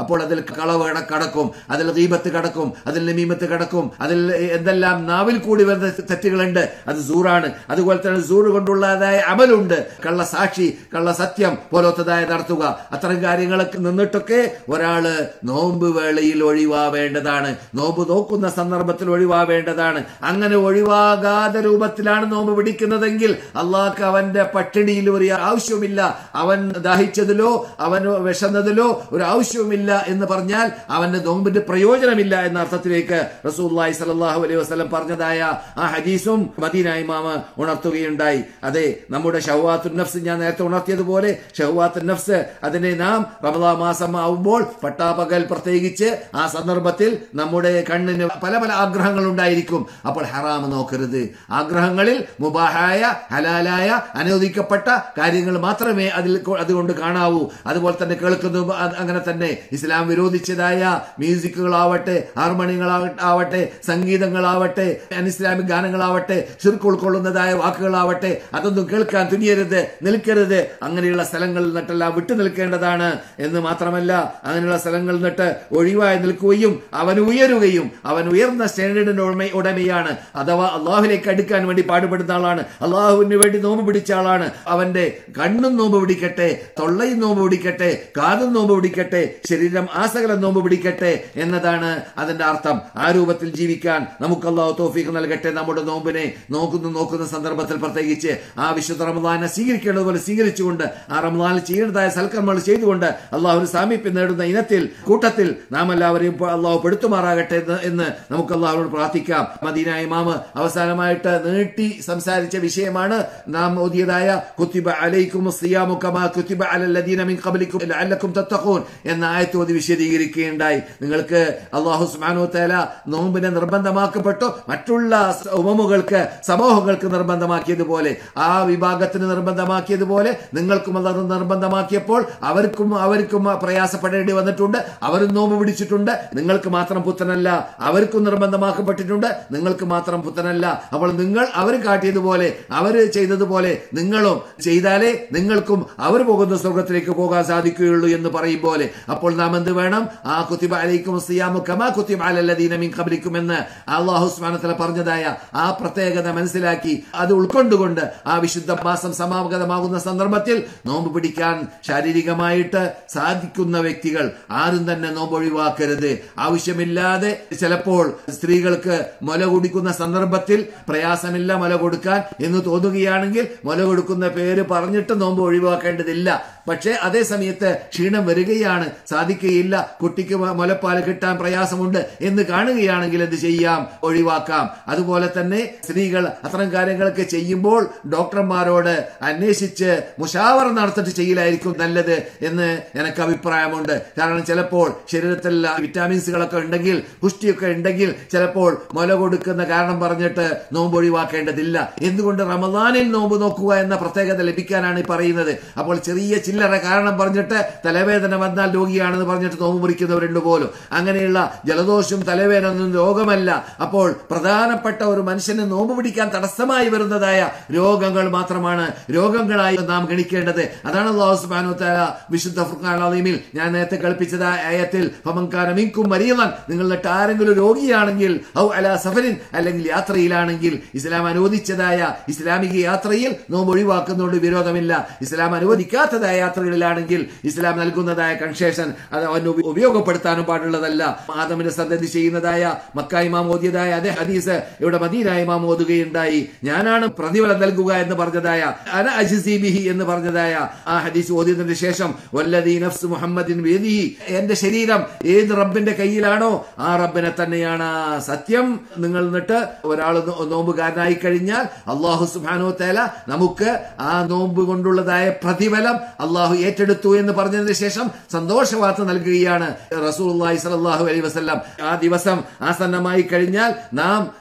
അപ്പോൾ അതിൽ കളവ് കട- കടക്കും അതിൽ ഗീബത്ത് കടക്കും അതിൽ നമീമത്ത് കടക്കും അതിൽ എന്തെല്ലാം നാവിൽ കൂടി വരുന്ന തെറ്റുകളുണ്ട് അത് സൂറാണ് അതുപോലെ തന്നെ സൂറ് കൊണ്ടുള്ളതായ അമലുണ്ട് കള്ള സാക്ഷി കള്ള സത്യം പോലത്തതായ നടത്തുക അത്തരം കാര്യങ്ങളൊക്കെ നിന്നിട്ടൊക്കെ ഒരാള് നോമ്പ് വേളയിൽ ഒഴിവാവേണ്ടതാണ് നോമ്പ് നോക്കുന്ന സന്ദർഭത്തിൽ ഒഴിവാവേണ്ടതാണ് അങ്ങനെ ഒഴിവാകാതെ രൂപത്തിലാണ് നോമ്പ് പിടിക്കുന്നതെങ്കിൽ അള്ളാഹ്ക്ക് അവന്റെ പട്ടിണിയിൽ ഒരു ആവശ്യവുമില്ല അവൻ ദാഹിച്ചതിലോ അവൻ വിശന്നതിലോ ഒരു ആവശ്യവുമില്ല എന്ന് പറഞ്ഞാൽ അവന്റെ നോമ്പിന്റെ പ്രയോജനമില്ല എന്ന അർത്ഥത്തിലേക്ക് റസൂല്ലായി സലാഹു അലൈഹി വസ്ലം പറഞ്ഞതായ ആ ഹദീസും മദീന ഇമാമ ഉണർത്തുകയുണ്ടായി അതെ നമ്മുടെ ഷഹ്വാത്തുൻ നഫ്സ് ഞാൻ നേരത്തെ ഉണർത്തിയതുപോലെ ഷഹ്വാത്തുൻ നഫ്സ് അതിനെ നാം റമദാ മാസം ആവുമ്പോൾ പട്ടാപകൽ പ്രത്യേകിച്ച് ആ സന്ദർഭത്തിൽ നമ്മുടെ കണ്ണിന് പല പല ആഗ്രഹങ്ങൾ ഉണ്ടായിരിക്കും അപ്പോൾ ഹറാമ് നോക്കരുത് ആഗ്രഹങ്ങളിൽ മുബാഹായ ഹലാലായ അനുവദിക്കപ്പെട്ട കാര്യങ്ങൾ മാത്രമേ അതിൽ കൊ- അതുകൊണ്ട് കാണാവൂ അതുപോലെ തന്നെ കേൾക്കുന്നു അത് അങ്ങനെ തന്നെ ഇസ്ലാം വിരോധിച്ചതായ മ്യൂസിക്കുകളാവട്ടെ ഹാർമോണിയങ്ങളാവട്ടെ സംഗീതങ്ങളാവട്ടെ അനിസ്ലാമിക് ഗാനങ്ങളാവട്ടെ ശിർക്ക് ഉൾക്കൊള്ളുന്നതായ വാക്കുകളാവട്ടെ അതൊന്നും കേൾക്കാൻ തുനിയരുത് നിൽക്കരുത് അങ്ങനെയുള്ള സ്ഥലങ്ങളിൽ നിന്നിട്ടെല്ലാം വിട്ടു നിൽക്കേണ്ടതാണ് എന്ന് മാത്രമല്ല അങ്ങനെയുള്ള സ്ഥലങ്ങളിൽ നിന്നിട്ട് ഒഴിവായി നിൽക്കുകയും അവൻ ഉയരുകയും അവൻ ഉയർന്ന സ്റ്റാൻഡേർഡിന്റെ ഉടമ ഉടമയാണ് അഥവാ അള്ളാഹുലേക്ക് അടുക്കാൻ വേണ്ടി പാടുപെടുന്ന ആളാണ് അള്ളാഹുവിന് വേണ്ടി നോമ്പ് പിടിച്ച ആളാണ് അവന്റെ കണ്ണും നോമ്പ് പിടിക്കട്ടെ തൊള്ളയും നോമ്പ് പിടിക്കട്ടെ കാതും നോമ്പ് പിടിക്കട്ടെ ശരീരം ആസകലം നോമ്പ് പിടിക്കട്ടെ എന്നതാണ് അതിന്റെ അർത്ഥം ആ രൂപത്തിൽ ജീവിക്കാൻ നമുക്ക് അള്ളാഹു തോഫീക്ക് നൽകട്ടെ നമ്മുടെ നോമ്പിനെ നോക്കുന്നു നോക്കുന്ന സന്ദർഭത്തിൽ പ്രത്യേകിച്ച് ആ വിശുദ്ധ റമദാനെ സ്വീകരിക്കേണ്ടതുപോലെ സ്വീകരിച്ചുകൊണ്ട് ആ റമദാനിൽ ചെയ്യേണ്ടതായ സൽക്കർമ്മങ്ങൾ ചെയ്തുകൊണ്ട് അള്ളാഹു സാമീപ്യം നേടുന്ന ഇനത്തിൽ കൂട്ടത്തിൽ നാം എല്ലാവരെയും ഇപ്പോൾ അള്ളാഹു പെടുത്തുമാറാകട്ടെ എന്ന് എന്ന് നമുക്ക് അള്ളാഹുവിനോട് പ്രാർത്ഥിക്കാം മദീന ഇമാമ് അവസാനമായിട്ട് നീട്ടി സംസാരിച്ച വിഷയമാണ് നാം ഓതിയതായ കുത്തിബ അലൈക്കും സിയാമു കമാ കുത്തിബ അലല്ലദീന മിൻ ഖബലിക്കും ലഅല്ലക്കും തത്തഖൂൻ എന്ന ആയത്ത് ഓതി വിശദീകരിക്കുകയുണ്ടായി നിങ്ങൾക്ക് അള്ളാഹു സുബ്ഹാനഹു വതആല നോമ്പിനെ നിർബന്ധമാക്കപ്പെട്ടു മറ്റുള്ള സ- ഉമമുകൾക്ക് സമൂഹങ്ങൾക്ക് നിർബന്ധമാക്കിയതുപോലെ ആ വിഭാഗത്തിന് നിർബന്ധമാക്കിയതുപോലെ നിങ്ങൾക്കും അത് നിർബന്ധമാക്കിയപ്പോൾ അവർക്കും അവർക്കും പ്രയാസപ്പെടേണ്ടി വന്നിട്ടുണ്ട് അവരും നോമ്പ് പിടിച്ചിട്ടുണ്ട് നിങ്ങൾക്ക് മാത്രം പുത്രനല്ല അവർക്കും നിർബന്ധമാക്കപ്പെട്ടിട്ടുണ്ട് നിങ്ങൾക്ക് മാത്രം പുത്രനല്ല അപ്പോൾ നിങ്ങൾ അവർ കാട്ടിയതുപോലെ അവർ ചെയ്തതുപോലെ നിങ്ങളും ചെയ്താലേ നിങ്ങൾക്കും അവർ പോകുന്ന സ്വർഗത്തിലേക്ക് പോകാൻ സാധിക്കുകയുള്ളൂ എന്ന് പറയും പോലെ അപ്പോൾ നാം എന്ത് വേണം ആ കുത്തിബ അലൈക്കും സിയാമു കമാ കുത്തിബ അലല്ലദീന മിൻ ഖബലിക്കും എന്ന് അള്ളാഹു സുബ്ഹാനഹു പറഞ്ഞതായ ആ പ്രത്യേകത മനസ്സിലാക്കി അത് ഉൾക്കൊണ്ടുകൊണ്ട് ആ വിശുദ്ധ മാസം സമാഗതമാകുന്ന സന്ദർഭത്തിൽ നോമ്പ് പിടിക്കാൻ ശാരീരികമായിട്ട് സാധിക്കുന്ന വ്യക്തികൾ ആരും തന്നെ നോമ്പ് ഒഴിവാക്കരുത് ആവശ്യമില്ലാതെ ചിലപ്പോൾ സ്ത്രീകൾക്ക് മുല കുടിക്കുന്ന സന്ദർഭത്തിൽ പ്രയാസമില്ല മുല കൊടുക്കാൻ എന്ന് തോന്നുകയാണെങ്കിൽ മുല കൊടുക്കുന്ന പേര് പറഞ്ഞിട്ട് നോമ്പ് ഒഴിവാക്കേണ്ടതില്ല പക്ഷേ അതേ സമയത്ത് ക്ഷീണം വരികയാണ് സാധിക്കുകയില്ല കുട്ടിക്ക് മ- മുലപ്പാൽ കിട്ടാൻ പ്രയാസമുണ്ട് എന്ന് കാണുകയാണെങ്കിൽ എന്ത് ചെയ്യാം ഒഴിവാക്കാം അതുപോലെ തന്നെ സ്ത്രീകൾ അത്തരം കാര്യങ്ങളൊക്കെ ചെയ്യുമ്പോൾ ഡോക്ടർമാരോട് അന്വേഷിച്ച് മുഷാവറ നടത്തിട്ട് ചെയ്യലായിരിക്കും നല്ലത് എന്ന് എനിക്ക് അഭിപ്രായമുണ്ട് കാരണം ചിലപ്പോൾ ശരീരത്തിൽ വിറ്റാമിൻസുകളൊക്കെ ഉണ്ടെങ്കിൽ പുഷ്ടിയൊക്കെ ഉണ്ടെങ്കിൽ ചിലപ്പോൾ മുല കൊടുക്കുന്ന കാരണം പറഞ്ഞിട്ട് നോമ്പ് ഒഴിവാക്കേണ്ടതില്ല എന്തുകൊണ്ട് റമദാനിൽ നോമ്പ് നോക്കുക എന്ന പ്രത്യേകത ലഭിക്കാനാണ് ഈ പറയുന്നത് അപ്പോൾ ചെറിയ ചില്ലറ കാരണം പറഞ്ഞിട്ട് തലവേദന വന്നാൽ രോഗിയാണെന്ന് പറഞ്ഞിട്ട് നോമ്പ് മുറിക്കുന്നവരുണ്ട് പോലും അങ്ങനെയുള്ള ജലദോഷം തലവേദന ഒന്നും രോഗമല്ല അപ്പോൾ പ്രധാനപ്പെട്ട ഒരു മനുഷ്യന് നോമ്പ് പിടിക്കാൻ തടസ്സമായി വരുന്നതായ രോഗങ്ങൾ മാത്രമാണ് രോഗങ്ങളായി നാം ഗണിക്കേണ്ടത് അതാണ് അല്ലാഹു സുബ്ഹാനഹു വതആല വിശുദ്ധ ഫുർഖാൻ അലീമിൽ ഞാൻ നേരത്തെ കളിപ്പിച്ചത് ആ ആയത്തിൽ ഫമൻകാന മിൻകും മരീളൻ നിങ്ങൾ എന്നിട്ട് ആരെങ്കിലും രോഗിയാണെങ്കിൽ ഔ അലാ സഫരിൻ അല്ലെങ്കിൽ യാത്രയിലാണെങ്കിൽ ഇസ്ലാം അനുവദിച്ചതായ ഇസ്ലാമിക യാത്രയിൽ നോമ്പ് ഒഴിവാക്കുന്നതുകൊണ്ട് വിരോധമില്ല ഇസ്ലാം അനുവദിക്കാത്തതായ യാത്രകളിലാണെങ്കിൽ ഇസ്ലാം നൽകുന്നതായ കൺസേഷൻ അത് അവന് ഉപ- ഉപയോഗപ്പെടുത്താനും പാടുള്ളതല്ല ആദമിന്റെ സന്തതി ചെയ്യുന്നതായ മക്ക ഇമാം ഓതിയതായ അതേ ഹദീസ് ഇവിടെ മദീന ഇമാം ഓതുകയുണ്ടായി ഞാനാണ് പ്രതിഫലം നൽകുക എന്ന് പറഞ്ഞതായ അന അജ്സി ബിഹി എന്ന് പറഞ്ഞതായ ആ ഹദീസ് ഓതിയതിന് ശേഷം വല്ലദീ നഫ്സ് മുഹമ്മദിൻ ബിയദിഹി എന്റെ ശരീരം ഏത് റബ്ബിന്റെ കയ്യിലാണോ ആ റബ്ബിനെ തന്നെയാണ് ആ സത്യം നിങ്ങൾ എന്നിട്ട് ഒരാൾ നോമ്പുകാരനായി കഴിഞ്ഞാൽ അള്ളാഹു സുബാനോ തേല നമുക്ക് ആ നോമ്പ് കൊണ്ടുള്ളതായ പ്രതിഫലം അള്ളാഹു ഏറ്റെടുത്തു എന്ന് പറഞ്ഞതിന് ശേഷം സന്തോഷ വാർത്ത നൽകുകയാണ് റസൂൽ സലാഹു അലൈ വസ്ല്ലാം ആ ദിവസം ആസന്നമായി കഴിഞ്ഞാൽ നാം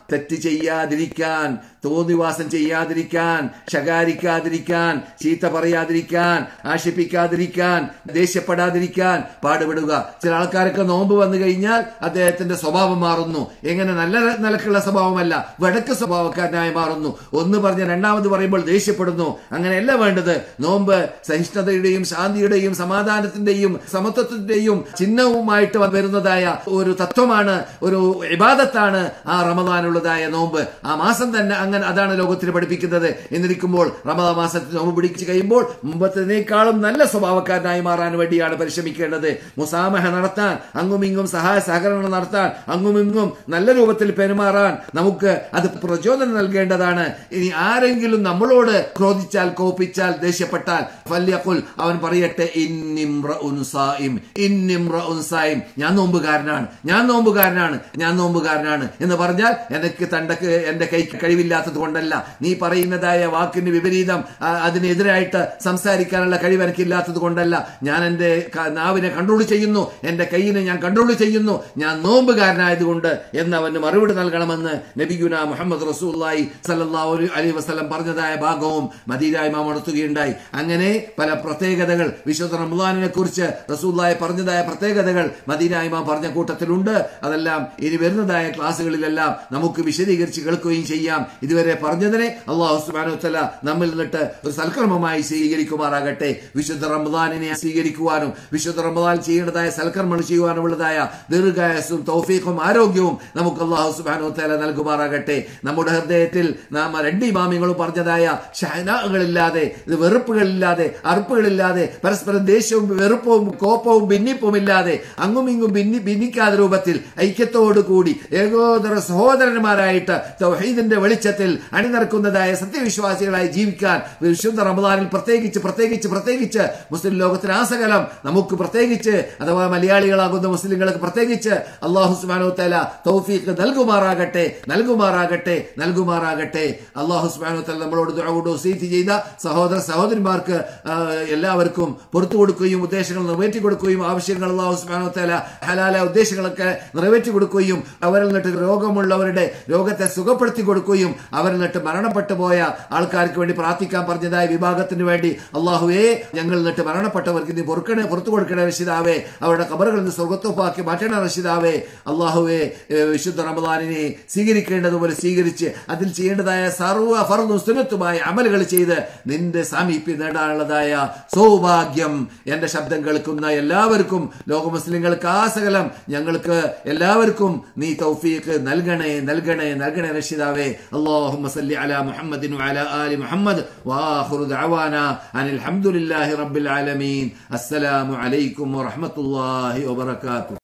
തെറ്റ് ചെയ്യാതിരിക്കാൻ തോന്നിവാസം ചെയ്യാതിരിക്കാൻ ശകാരിക്കാതിരിക്കാൻ ചീത്ത പറയാതിരിക്കാൻ ആശിപ്പിക്കാതിരിക്കാൻ ദേഷ്യപ്പെടാതിരിക്കാൻ പാടുപെടുക ചില ആൾക്കാരൊക്കെ നോമ്പ് വന്നു കഴിഞ്ഞാൽ അദ്ദേഹത്തിന്റെ സ്വഭാവം മാറുന്നു എങ്ങനെ നല്ല നിലക്കുള്ള സ്വഭാവമല്ല വടക്ക് സ്വഭാവക്കാരനായി മാറുന്നു ഒന്ന് പറഞ്ഞ രണ്ടാമത് പറയുമ്പോൾ ദേഷ്യപ്പെടുന്നു അങ്ങനെയല്ല വേണ്ടത് നോമ്പ് സഹിഷ്ണുതയുടെയും ശാന്തിയുടെയും സമാധാനത്തിന്റെയും സമത്വത്തിന്റെയും ചിഹ്നവുമായിട്ട് വരുന്നതായ ഒരു തത്വമാണ് ഒരു ഇബാദത്താണ് ആ റമദാനുള്ളതായ നോമ്പ് ആ മാസം തന്നെ അങ്ങനെ അതാണ് ലോകത്തിന് പഠിപ്പിക്കുന്നത് എന്നിരിക്കുമ്പോൾ റമദാ മാസത്തിൽ നോമ്പ് പിടിച്ചു കഴിയുമ്പോൾ മുമ്പത്തേക്കാളും നല്ല സ്വഭാവക്കാരനായി മാറാൻ വേണ്ടിയാണ് പരിശ്രമിക്കേണ്ടത് മുസാമഹ നടത്താൻ അങ്ങുമിങ്ങും സഹായ സഹകരണം നടത്താൻ അങ്ങുമിങ്ങും നല്ല രൂപത്തിൽ പെരുമാറാൻ നമുക്ക് അത് പ്രചോദനം നൽകേണ്ടതാണ് ഇനി ആരെങ്കിലും നമ്മളോട് ക്രോധിച്ചാൽ കോപ്പിച്ചാൽ ദേഷ്യപ്പെട്ടാൽ ഫല്യഖുൽ അവൻ പറയട്ടെ ഇന്നിംറഉൻ സായിം ഇന്നിംറഉൻ സായിം ഞാൻ നോമ്പുകാരനാണ് ഞാൻ നോമ്പുകാരനാണ് ഞാൻ നോമ്പുകാരനാണ് എന്ന് പറഞ്ഞാൽ എനിക്ക് തണ്ടക്ക് എന്റെ കൈക്ക് കഴിവില്ലാത്തത് കൊണ്ടല്ല നീ പറയുന്നതായ വാക്കിന് വിപരീതം ആ, അതിനെതിരായിട്ട് സംസാരിക്കാനുള്ള കഴിവ് എനിക്കില്ലാത്തത് കൊണ്ടല്ല ഞാൻ എന്റെ ക- നാവിനെ കൺട്രോൾ ചെയ്യുന്നു എന്റെ കൈയിനെ ഞാൻ കൺട്രോൾ ചെയ്യുന്നു ഞാൻ നോമ്പുകാരനായതുകൊണ്ട് എന്ന് അവന് മറുപടി നൽകണമെന്ന് നബിഗുന മുഹമ്മദ് റസൂല്ലായി സല്ലല്ലാഹു അലൈഹി വസല്ലം പറഞ്ഞതായ ഭാഗവും മദീനായി മാം നടത്തുകയുണ്ടായി അങ്ങനെ പല പ്രത്യേകതകൾ വിശുദ്ധ റമദാനിനെ കുറിച്ച് റസൂല്ലായി പറഞ്ഞതായ പ്രത്യേകതകൾ മദീനായി മാം പറഞ്ഞ കൂട്ടത്തിലുണ്ട് അതെല്ലാം ഇനി വരുന്നതായ ക്ലാസ്സുകളിലെല്ലാം നമുക്ക് വിശദീകരിച്ച് കേൾക്കുകയും ചെയ്യാം ഇതുവരെ പറഞ്ഞതിനെ അള്ളാഹു സുബ്ഹാനഹു വതആല നമ്മിൽ നിന്നിട്ട് ഒരു സൽക്കർമ്മമായി സ്വീകരിക്കുമാറാകട്ടെ വിശുദ്ധ റമദാനിനെ സ്വീകരിക്കുവാനും വിശുദ്ധ റമദാൻ ചെയ്യേണ്ടതായ സൽക്കർമ്മങ്ങൾ ചെയ്യുവാനുമുള്ളതായ ദീർഘായസും തൗഫീഖും ആരോഗ്യവും നമുക്ക് അള്ളാഹു സുബ്ഹാനഹു വതആല നൽകുമാറാകട്ടെ നമ്മുടെ ഹൃദയത്തിൽ നാം രണ്ട് ഇമാമിങ്ങളും പറഞ്ഞതായ ഷഹനാകളില്ലാതെ ഇത് വെറുപ്പുകളില്ലാതെ അറുപ്പുകളില്ലാതെ പരസ്പരം ദേഷ്യവും വെറുപ്പവും കോപ്പവും ഭിന്നിപ്പുമില്ലാതെ അങ്ങും ഇങ്ങും ഭിന്നി ഭിന്നിക്കാത്ത രൂപത്തിൽ ഐക്യത്തോടു കൂടി ഏകോദര സഹോദരന്മാരായിട്ട് തൗഹീദിന്റെ വെളിച്ചത്തിൽ അണിനിറക്കുന്നതായ സത്യവിശ്വാസികളായി ജീവിക്കാൻ വിശുദ്ധ റമദാനിൽ പ്രത്യേകിച്ച് പ്രത്യേകിച്ച് പ്രത്യേകിച്ച് മുസ്ലിം ലോകത്തിന് ആസകലം നമുക്ക് പ്രത്യേകിച്ച് അഥവാ മലയാളികളാകുന്ന മുസ്ലിങ്ങൾക്ക് പ്രത്യേകിച്ച് അള്ളാഹു സുബാനോ തല തൗഫീഖ് നൽകുമാറാകട്ടെ നൽകുമാറാകട്ടെ നൽകുമാറാകട്ടെ അള്ളാഹു സുബാനോ തല നമ്മളോട് ദുആ സീറ്റ് ചെയ്ത സഹോദര സഹോദരന്മാർക്ക് ആ, എല്ലാവർക്കും പുറത്തു കൊടുക്കുകയും ഉദ്ദേശങ്ങൾ നിറവേറ്റി കൊടുക്കുകയും ആവശ്യങ്ങൾ അള്ളാഹു സുബാനോ തല ഹലാല ഉദ്ദേശങ്ങളൊക്കെ നിറവേറ്റി കൊടുക്കുകയും അവരിൽ നിന്നിട്ട് രോഗമുള്ളവരുടെ രോഗത്തെ സുഖപ്പെടുത്തി കൊടുക്കുകയും അവരിൽ നിന്നിട്ട് മരണപ്പെട്ടു പോയ ആൾക്കാർക്ക് വേണ്ടി പ്രാർത്ഥിക്കാൻ പറഞ്ഞതായ വിഭാഗത്തിന് വേണ്ടി അള്ളാഹുവേ ഞങ്ങൾ നിന്നിട്ട് മരണപ്പെട്ടവർക്ക് നീ പൊറുക്കണേ പുറത്തു കൊടുക്കണേ രക്ഷിതാവേ അവരുടെ കബറുകളിൽ നിന്ന് സ്വർഗത്തോപ്പാക്കി മാറ്റണ രക്ഷിതാവേ അള്ളാഹുവേ ഏ, വിശുദ്ധ റമദാനിനെ സ്വീകരിക്കേണ്ടതുപോലെ സ്വീകരിച്ച് അതിൽ ചെയ്യേണ്ടതായ സർവ്വ ഫർദും സുന്നത്തുമായ അമലുകൾ ചെയ്ത് നിന്റെ സാമീപ്യം നേടാനുള്ളതായ സൗഭാഗ്യം എന്റെ ശബ്ദം കേൾക്കുന്ന എല്ലാവർക്കും ലോക മുസ്ലിങ്ങൾക്ക് ആസകലം ഞങ്ങൾക്ക് എല്ലാവർക്കും നീ തൗഫീഖ് നൽകണേ നൽകണേ നൽകണേ രക്ഷിതാവേ അല്ലാഹുമ്മ സല്ലി അലാ മുഹമ്മദിൻ വഅലാ ആലി മുഹമ്മദ് വാഖിറു ദഅവാന അനിൽ ഹംദുലില്ലാഹി റബ്ബിൽ ആലമീൻ അസ്സലാമു അലൈക്കും വറഹ്മത്തുള്ളാഹി വബറകാതുഹു